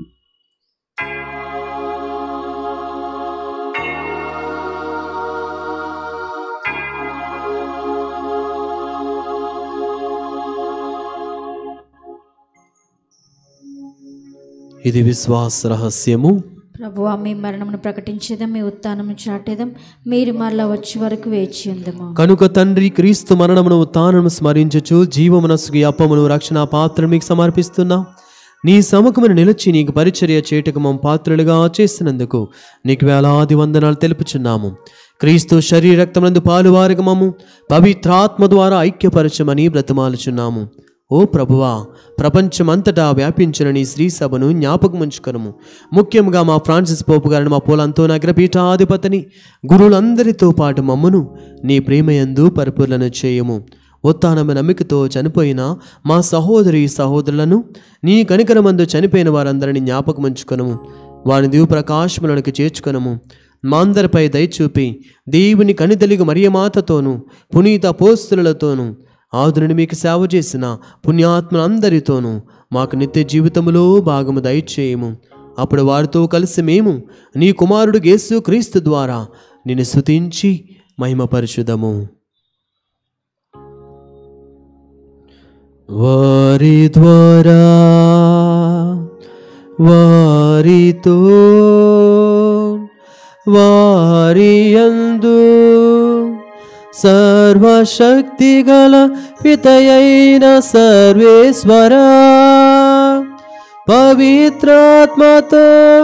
ఇది విశ్వాస రహస్యము ప్రభు మీ మరణమును ప్రకటించేదాం మీ ఉత్థానము చాటేదాం మీరు మరలా వచ్చే వరకు వేచి ఉందము కనుక తండ్రి క్రీస్తు మరణమును తానను స్మరించుచు జీవమనస్సుకి అప్పమును రక్షణ పాత్ర మీకు సమర్పిస్తున్నా నీ సముఖమును నిలిచి నీకు పరిచర్య చేయుటకు మమ్మ పాత్రలుగా చేసినందుకు నీకు వేలాది వందనాలు తెలుపుచున్నాము క్రీస్తు శరీర రక్తమునందు పాలువారుగా మమ్ము పవిత్రాత్మ ద్వారా ఐక్యపరచమని బ్రతమాలుచున్నాము ఓ ప్రభువా ప్రపంచమంతటా వ్యాపించిన నీ శ్రీ సభను జ్ఞాపకముంచుకొనము ముఖ్యంగా మా ఫ్రాన్సిస్ పోపు గారిని మా పోలంతో నగరపీఠాధిపతిని గురువులందరితో పాటు మమ్మను నీ ప్రేమయందు పరిపూర్ణను చేయము ఉత్తానమ నమ్మికతో చనిపోయిన మా సహోదరి సహోదరులను నీ కనికరమందు చనిపోయిన వారందరినీ జ్ఞాపకముంచుకొనము వారి దివు ప్రకాశములకు చేర్చుకొనము మా అందరిపై దయచూపి దేవుని కనితలిగు మరియమాతతోనూ పునీత పోస్తులతోనూ ఆదుని మీకు సేవ చేసిన పుణ్యాత్మలందరితోనూ మాకు నిత్య జీవితములో భాగము దయచేయము అప్పుడు వారితో కలిసి మేము నీ కుమారుడు యేసు క్రీస్తు ద్వారా నిన్ను స్తుతించి మహిమపరచుదము వారి ద్వారా వారితో వారియందు సర్వశక్తిగల పితయైన సర్వేశ్వర పవిత్రాత్మతో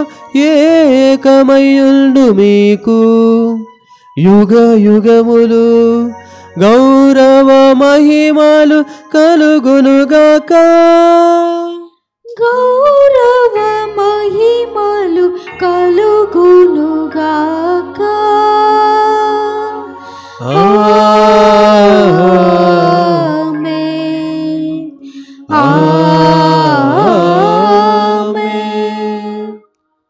ఏకమయుండు మీకు యుగ యుగములు గౌరవ మహిమలు కలుగునుగాక గౌరవ మహిమలు కలుగునుగాక ఆమేన్. ఆమేన్.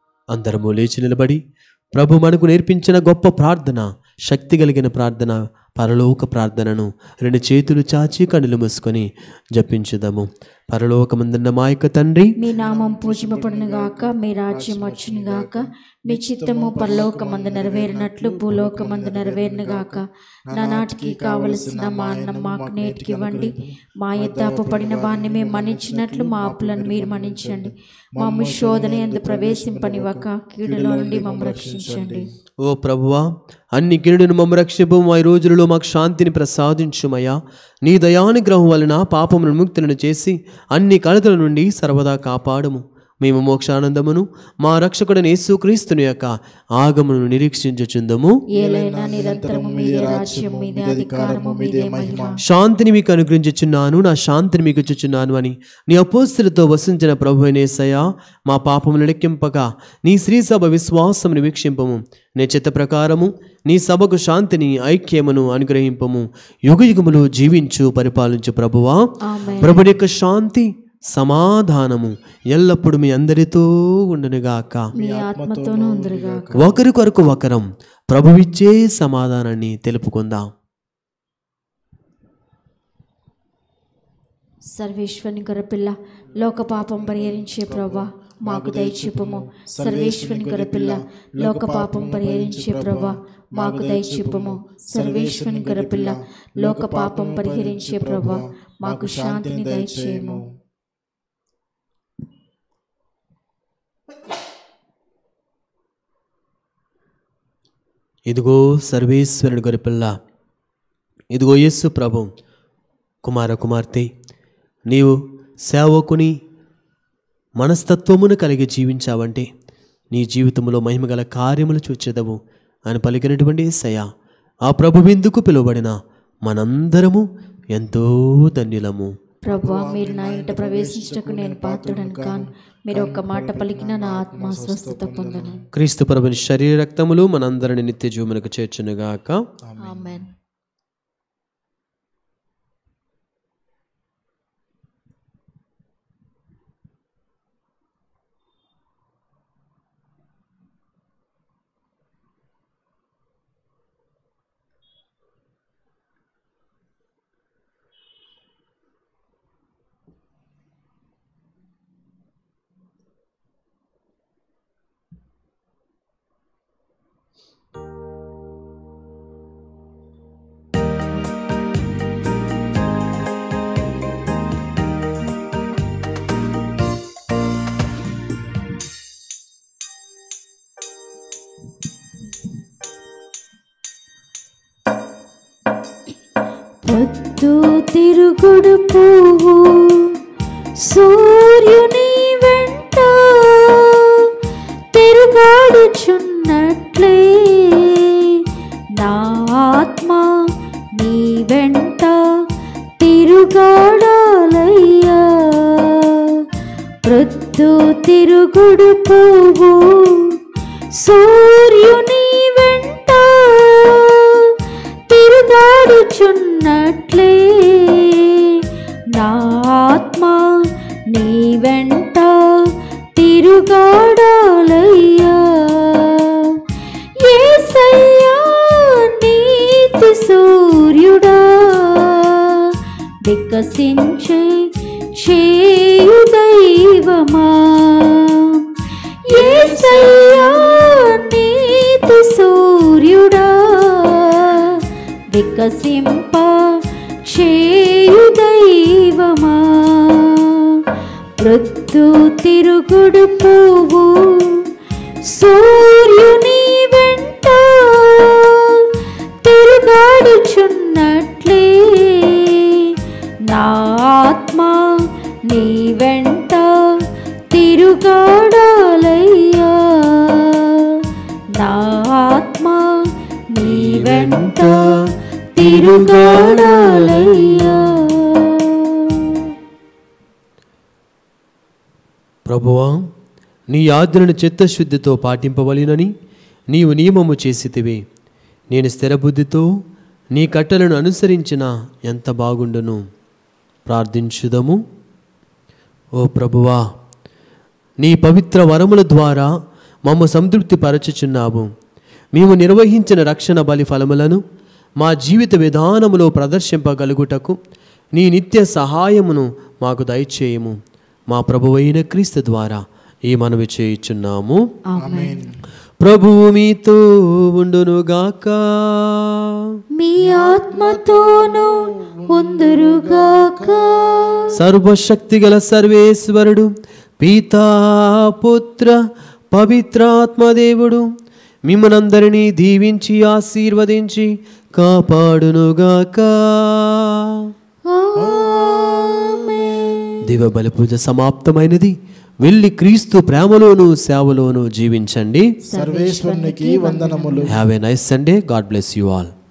అందరము లేచి నిలబడి ప్రభు మనకు నేర్పించిన గొప్ప ప్రార్థన శక్తి కలిగిన ప్రార్థన పరలోక ప్రార్థనను రెండు చేతులు చాచి కనులు మూసుకొని జపించుదాము పరలోకమందున్న మా యొక్క తండ్రి మీ నామం పూజింపబడును గాక మీ రాజ్యం వచ్చును గాక మీ చిత్తము పరలోకమందు నెరవేరినట్లు భూలోకమందు నెరవేరును గాక నా నాటికి కావలసిన మా అన్నం మాకు నేటికి ఇవ్వండి మా ఎద్దాపు పడిన వారిని మేము మన్నించినట్లు మా అప్పులను మీరు మన్నించండి మా శోధన ఎందు ప్రవేశింపనివ్వక కీడులో నుండి మమ్మల్ని రక్షించండి ఓ ప్రభువా అన్ని కిరుడును మమ్మ రక్షిపు మా ఈ రోజులలో మాకు శాంతిని ప్రసాదించుమయ్యా నీ దయానుగ్రహం వలన పాపమును ముక్తులను చేసి అన్ని కలతల నుండి సర్వదా కాపాడము మేము మోక్షానందమును మా రక్షకుడని యేసుక్రీస్తుని యొక్క ఆగమును నిరీక్షించుచుందము ఏలైనా నిరంతరము మీదే రాజ్యం మీదే అధికారము మీదే మహిమ శాంతిని మీకు అనుగ్రహించుచున్నాను నా శాంతిని మీకు ఇచ్చుచున్నాను అని నీ అపోస్తులతో వసించిన ప్రభు నేసయ్య మా పాపములు లెక్కింపగా నీ శ్రీ సభ విశ్వాసమును వీక్షింపము నీ చిత్త ప్రకారము నీ సభకు శాంతిని ఐక్యమును అనుగ్రహింపము యుగ యుగములు జీవించు పరిపాలించు ప్రభువా ఆమె ప్రభుని యొక్క శాంతి సమాధానము ఎల్లప్పుడూ మీ అందరితో ఉండునుగాక మీ ఆత్మతోనూ ఉందిరుగా ఒకరికొరకు ఒకరం ప్రభువిచ్చే సమాధానాన్ని తెలుపుకుందాం సర్వేశ్వరుని గొర్రెపిల్ల లోక పాపం పరిహరించే ప్రభా మాకు దయచిప్పుము సర్వేశ్వరుని గొర్రెపిల్ల లోక పాపం పరిహరించే ప్రభా మాకు దయచిప్పుము సర్వేశ్వరుని గొర్రెపిల్ల లోక పాపం పరిహరించే ప్రభా మాకు శాంతిని దయచేయము ఇదిగో సర్వేశ్వరుని గొరిపిల్ల ఇదిగో యేసు ప్రభు కుమార కుమార్తె నీవు సేవకుని మనస్తత్వమును కలిగి జీవించావంటే నీ జీవితంలో మహిమగల కార్యములు చూచెదవు అని పలికినటువంటి యేసయ్య ఆ ప్రభు విందుకు పిలువబడిన మనందరము ఎంతో ధన్యులము ప్రభా మీరు నా ఇంట ప్రవేశించటకు నేను పాత్రుడను కాను మీరు ఒక్క మాట పలికిన నా ఆత్మ స్వస్థత పొందను క్రీస్తు ప్రభుని శరీర రక్తములు మనందరిని నిత్య జీవమునకు చేర్చునుగాక ఆమెన్ పొద్దు తిరుగుడు పువ్వు సూర్యుని వెంట తిరుగాడుచున్నట్లే నా ఆత్మ నీ వెంట తిరుగాడాలయ్యా ప్రొద్దు తిరుగుడు పువ్వు సూర్యుని వెంట తిరుగాడుచున్నట్లే నా ఆత్మ నీ వెంట తిరుగాడాలయ్యా యేసయ్యా నీతి సూర్యుడా వికసించే చేయు దైవమా యేసయ్యా నీతి సూర్యుడా వికసింప చేయు దైవమా ప్రొద్దు తిరుగుడు పువ్వు సూర్యుని వెంట తిరుగాడుచున్నట్లే నా ఆత్మ నీ వెంట తిరుగాడాలయ్యా నా ఆత్మ నీ వెంట తిరుగాడాలయ్యా ప్రభువా నీ ఆజ్ఞలను చిత్తశుద్ధితో పాటింపవలెనని నీవు నియమము చేసితివి నేను స్థిరబుద్ధితో నీ కట్టలను అనుసరించిన ఎంత బాగుండును ప్రార్థించుదము ఓ ప్రభువా నీ పవిత్ర వరముల ద్వారా మమ్మ సంతృప్తి పరచుచున్నావు మేము నిర్వహించిన రక్షణ బలి ఫలములను మా జీవిత విధానములో ప్రదర్శింపగలుగుటకు నీ నిత్య సహాయమును మాకు దయచేయము మా ప్రభువైన క్రీస్తు ద్వారా ఈ మనవి చేయుచున్నాము ఆమేన్ ప్రభువు మీతో ఉండునుగాక మీ ఆత్మతోనూ ఉందురుగాక సర్వశక్తిగల సర్వేశ్వరుడు పితా పుత్ర పవిత్రాత్మదేవుడు మిమ్మనందరినీ దీవించి ఆశీర్వదించి కాపాడునుగాక ఆమేన్ దివ బలి పూజ సమాప్తమైనది వెళ్ళి క్రీస్తు ప్రేమలోను సేవలోను జీవించండి సర్వేశ్వరునికి వందనములు have a nice Sunday God bless you all